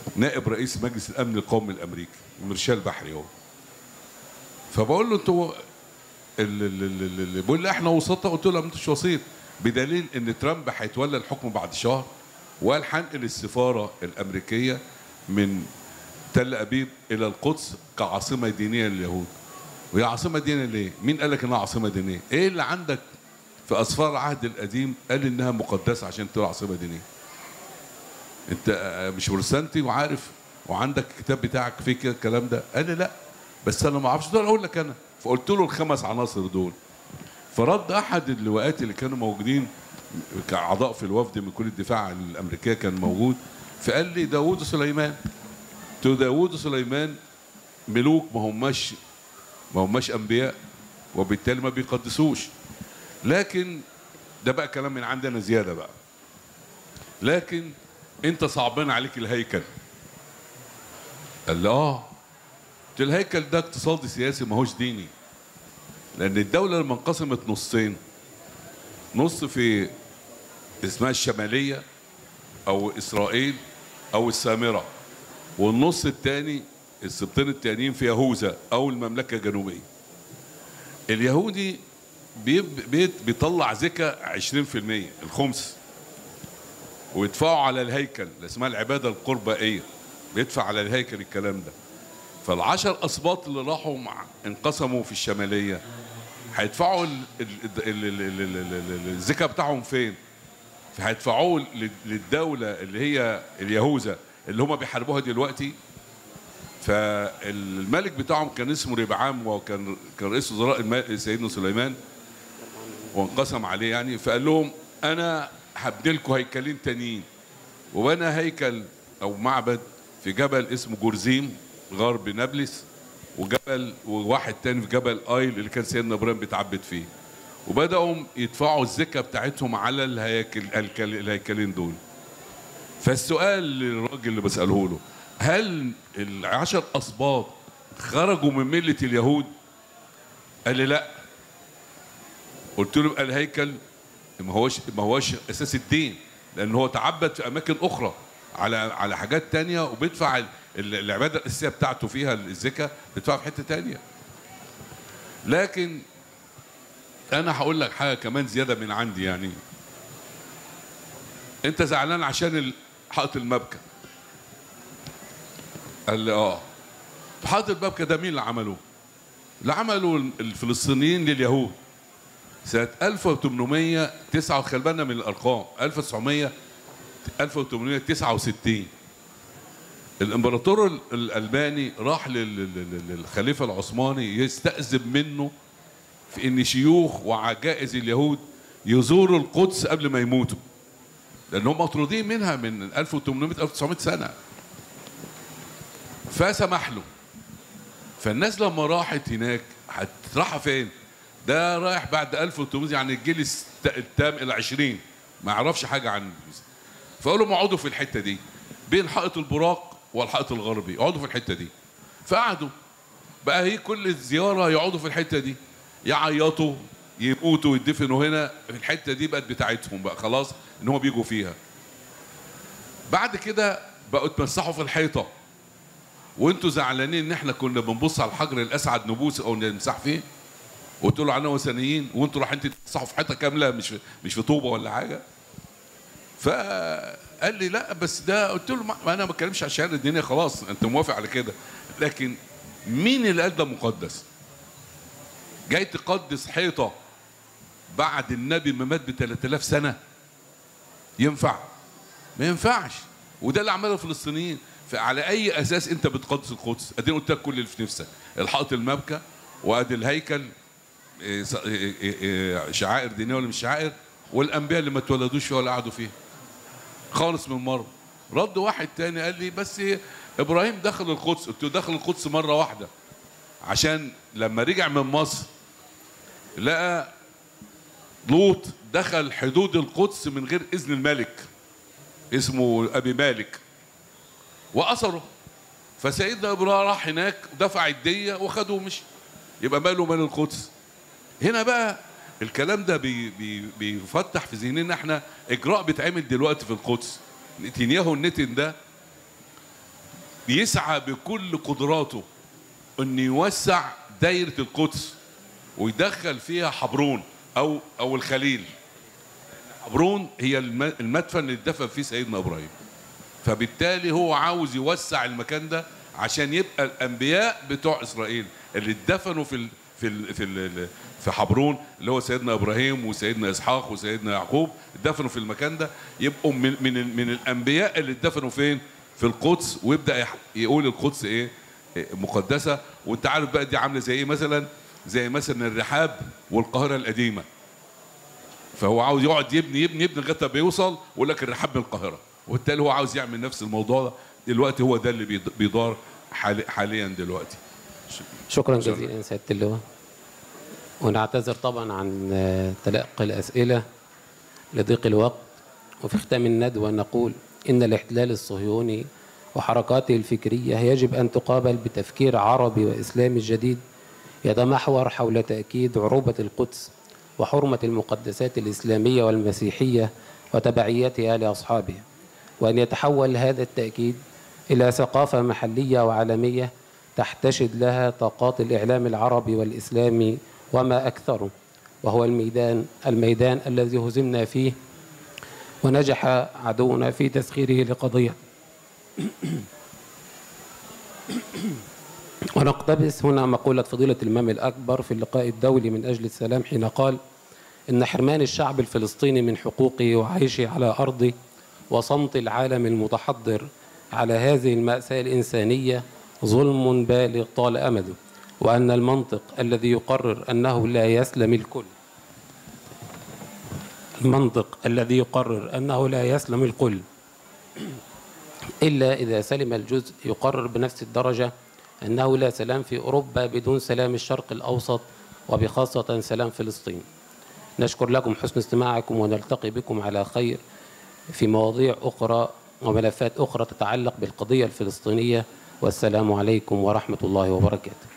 نائب رئيس مجلس الامن القومي الامريكي ميرشال بحري هو فبقول له انتوا ال- ال- ال- ال- اللي بيقول لي احنا وسطاء قلت له لا، ما انتوش وسيط بدليل ان ترامب هيتولى الحكم بعد شهر وقال هنقل السفاره الامريكيه من تل ابيب الى القدس كعاصمه دينيه لليهود وهي عاصمه دينيه ليه؟ مين قال لك انها عاصمه دينيه؟ ايه اللي عندك في اسفار العهد القديم قال انها مقدسه عشان تبقى عاصمه دينيه؟ انت آه، مش بروتستانتي وعارف وعندك الكتاب بتاعك فيه كده الكلام ده قال لي لا بس انا ما اعرفش دول اقول لك انا فقلت له الخمس عناصر دول فرد احد اللواءات اللي كانوا موجودين كاعضاء في الوفد من كل الدفاع الامريكيه كان موجود فقال لي داوود وسليمان قلت له داوود وسليمان ملوك ما هماش ما هماش انبياء وبالتالي ما بيقدسوش لكن ده بقى كلام من عندنا زياده بقى لكن انت صعبان عليك الهيكل قال لي اه قلت له الهيكل ده اقتصادي سياسي ما هوش ديني لان الدوله لما انقسمت نصين نص في اسمها الشماليه او اسرائيل او السامره والنص الثاني السبطين التانيين في يهوذا او المملكه الجنوبيه اليهودي بيب- بيت بيطلع زكاة 20% الخمس ويدفعوا على الهيكل اللي اسمها العباده القربائيه بيدفع على الهيكل الكلام ده فالعشر اسباط اللي راحوا مع انقسموا في الشماليه هيدفعوا ال- ال- ال- ال- ال- ال- ال- ال- الزكاة بتاعهم فين؟ فهيدفعوه لل- للدولة اللي هي اليهوذا اللي هم بيحاربوها دلوقتي فالملك بتاعهم كان اسمه ربعام وكان كان رئيس وزراء الم- سيدنا سليمان وانقسم عليه يعني فقال لهم انا هبني لكم هيكلين تانيين وبنى هيكل او معبد في جبل اسمه جرزيم غرب نابلس وجبل وواحد تاني في جبل ايل اللي كان سيدنا ابراهيم بيتعبد فيه وبداوا يدفعوا الزكاه بتاعتهم على الهيكل الهيكل- الهيكلين دول فالسؤال للراجل اللي بساله له هل العشر اسباط خرجوا من مله اليهود قال لي لا قلت له يبقى الهيكل ما هوش ما هوش اساس الدين لان هو تعبد في اماكن اخرى على على حاجات تانية وبيدفع ال- ال- العباده الاساسيه بتاعته فيها الزكاه بيدفعها في حته تانية لكن انا هقول لك حاجه كمان زياده من عندي يعني انت زعلان عشان ال- حائط المبكى قال لي اه حائط المبكى ده مين اللي عمله اللي عمله الفلسطينيين لليهود سنة 1809 خلي بالنا من الأرقام 1900 1869 الإمبراطور ال- الألماني راح لل- لل- للخليفة العثماني يستأذن منه في إن شيوخ وعجائز اليهود يزوروا القدس قبل ما يموتوا لأنهم مطرودين منها من 1800 1900 سنة فسمح له فالناس لما راحت هناك هتروح فين؟ ده رايح بعد 1800 يعني الجيل الست- التام الى 20 ما يعرفش حاجه عن فقالوا ما اقعدوا في الحته دي بين حائط البراق والحائط الغربي يقعدوا في الحته دي فقعدوا بقى هي كل الزياره يقعدوا في الحته دي يعيطوا يموتوا يدفنوا هنا في الحته دي بقت بتاعتهم بقى خلاص ان هم بيجوا فيها بعد كده بقوا يتمسحوا في الحيطه وانتوا زعلانين ان احنا كنا بنبص على الحجر الاسعد نبوس او نمسح فيه وتقولوا عننا وثنيين وانتوا رايحين تمسحوا في حيطه كامله مش في مش في طوبه ولا حاجه فقال لي لا بس ده قلت له ما ما انا ما بتكلمش عشان الدنيا خلاص انت موافق على كده لكن مين اللي قال ده مقدس جاي تقدس حيطه بعد النبي ما مات ب 3000 سنه ينفع ما ينفعش وده اللي عمله الفلسطينيين فعلى اي اساس انت بتقدس القدس اديني قلت لك كل اللي في نفسك الحائط المبكى وادي الهيكل إيه، ص- إيه، إيه، إيه، شعائر دينيه ولا مش شعائر والانبياء اللي ما اتولدوش فيها ولا قعدوا فيها خالص من مره رد واحد تاني قال لي بس إيه، ابراهيم دخل القدس قلت له دخل القدس مره واحده عشان لما رجع من مصر لقى لوط دخل حدود القدس من غير اذن الملك اسمه ابي مالك وأسره فسيدنا ابراهيم راح هناك دفع الديه وخده ومشي يبقى ماله مال القدس هنا بقى الكلام ده بي بي بيفتح في ذهننا احنا اجراء بيتعمل دلوقتي في القدس نتنياهو النتن ده بيسعى بكل قدراته انه يوسع دايره القدس ويدخل فيها حبرون او او الخليل حبرون هي الم- المدفن اللي اتدفن فيه سيدنا ابراهيم فبالتالي هو عاوز يوسع المكان ده عشان يبقى الانبياء بتوع اسرائيل اللي اتدفنوا في ال في ال في ال في حبرون اللي هو سيدنا ابراهيم وسيدنا اسحاق وسيدنا يعقوب اتدفنوا في المكان ده يبقوا من من ال- من الانبياء اللي اتدفنوا فين؟ في القدس ويبدا يح- يقول القدس ايه؟ إيه مقدسه وانت عارف بقى دي عامله زي ايه مثلا؟ زي مثلا الرحاب والقاهره القديمه فهو عاوز يقعد يبني يبني يبني لغايه ما بيوصل ويقول لك الرحاب من القاهره وبالتالي هو عاوز يعمل نفس الموضوع ده دلوقتي هو ده اللي بيد- بيدار حالي حاليا دلوقتي شكرا شكراً. جزيلا سيادة اللواء ونعتذر طبعا عن آه، تلقي الأسئلة لضيق الوقت وفي ختام الندوة نقول إن الاحتلال الصهيوني وحركاته الفكرية يجب أن تقابل بتفكير عربي وإسلامي جديد يتمحور حول تأكيد عروبة القدس وحرمة المقدسات الإسلامية والمسيحية وتبعيتها لأصحابها وأن يتحول هذا التأكيد إلى ثقافة محلية وعالمية تحتشد لها طاقات الإعلام العربي والإسلامي وما أكثره وهو الميدان الميدان الذي هزمنا فيه ونجح عدونا في تسخيره لقضية ونقتبس هنا مقولة فضيلة الإمام الأكبر في اللقاء الدولي من أجل السلام حين قال إن حرمان الشعب الفلسطيني من حقوقه وعيشه على أرضه وصمت العالم المتحضر على هذه المأساة الإنسانية ظلم بالغ طال أمده وأن المنطق الذي يقرر أنه لا يسلم الكل المنطق الذي يقرر أنه لا يسلم الكل إلا إذا سلم الجزء يقرر بنفس الدرجة أنه لا سلام في أوروبا بدون سلام الشرق الأوسط وبخاصة سلام فلسطين نشكر لكم حسن استماعكم ونلتقي بكم على خير في مواضيع أخرى وملفات أخرى تتعلق بالقضية الفلسطينية والسلام عليكم ورحمة الله وبركاته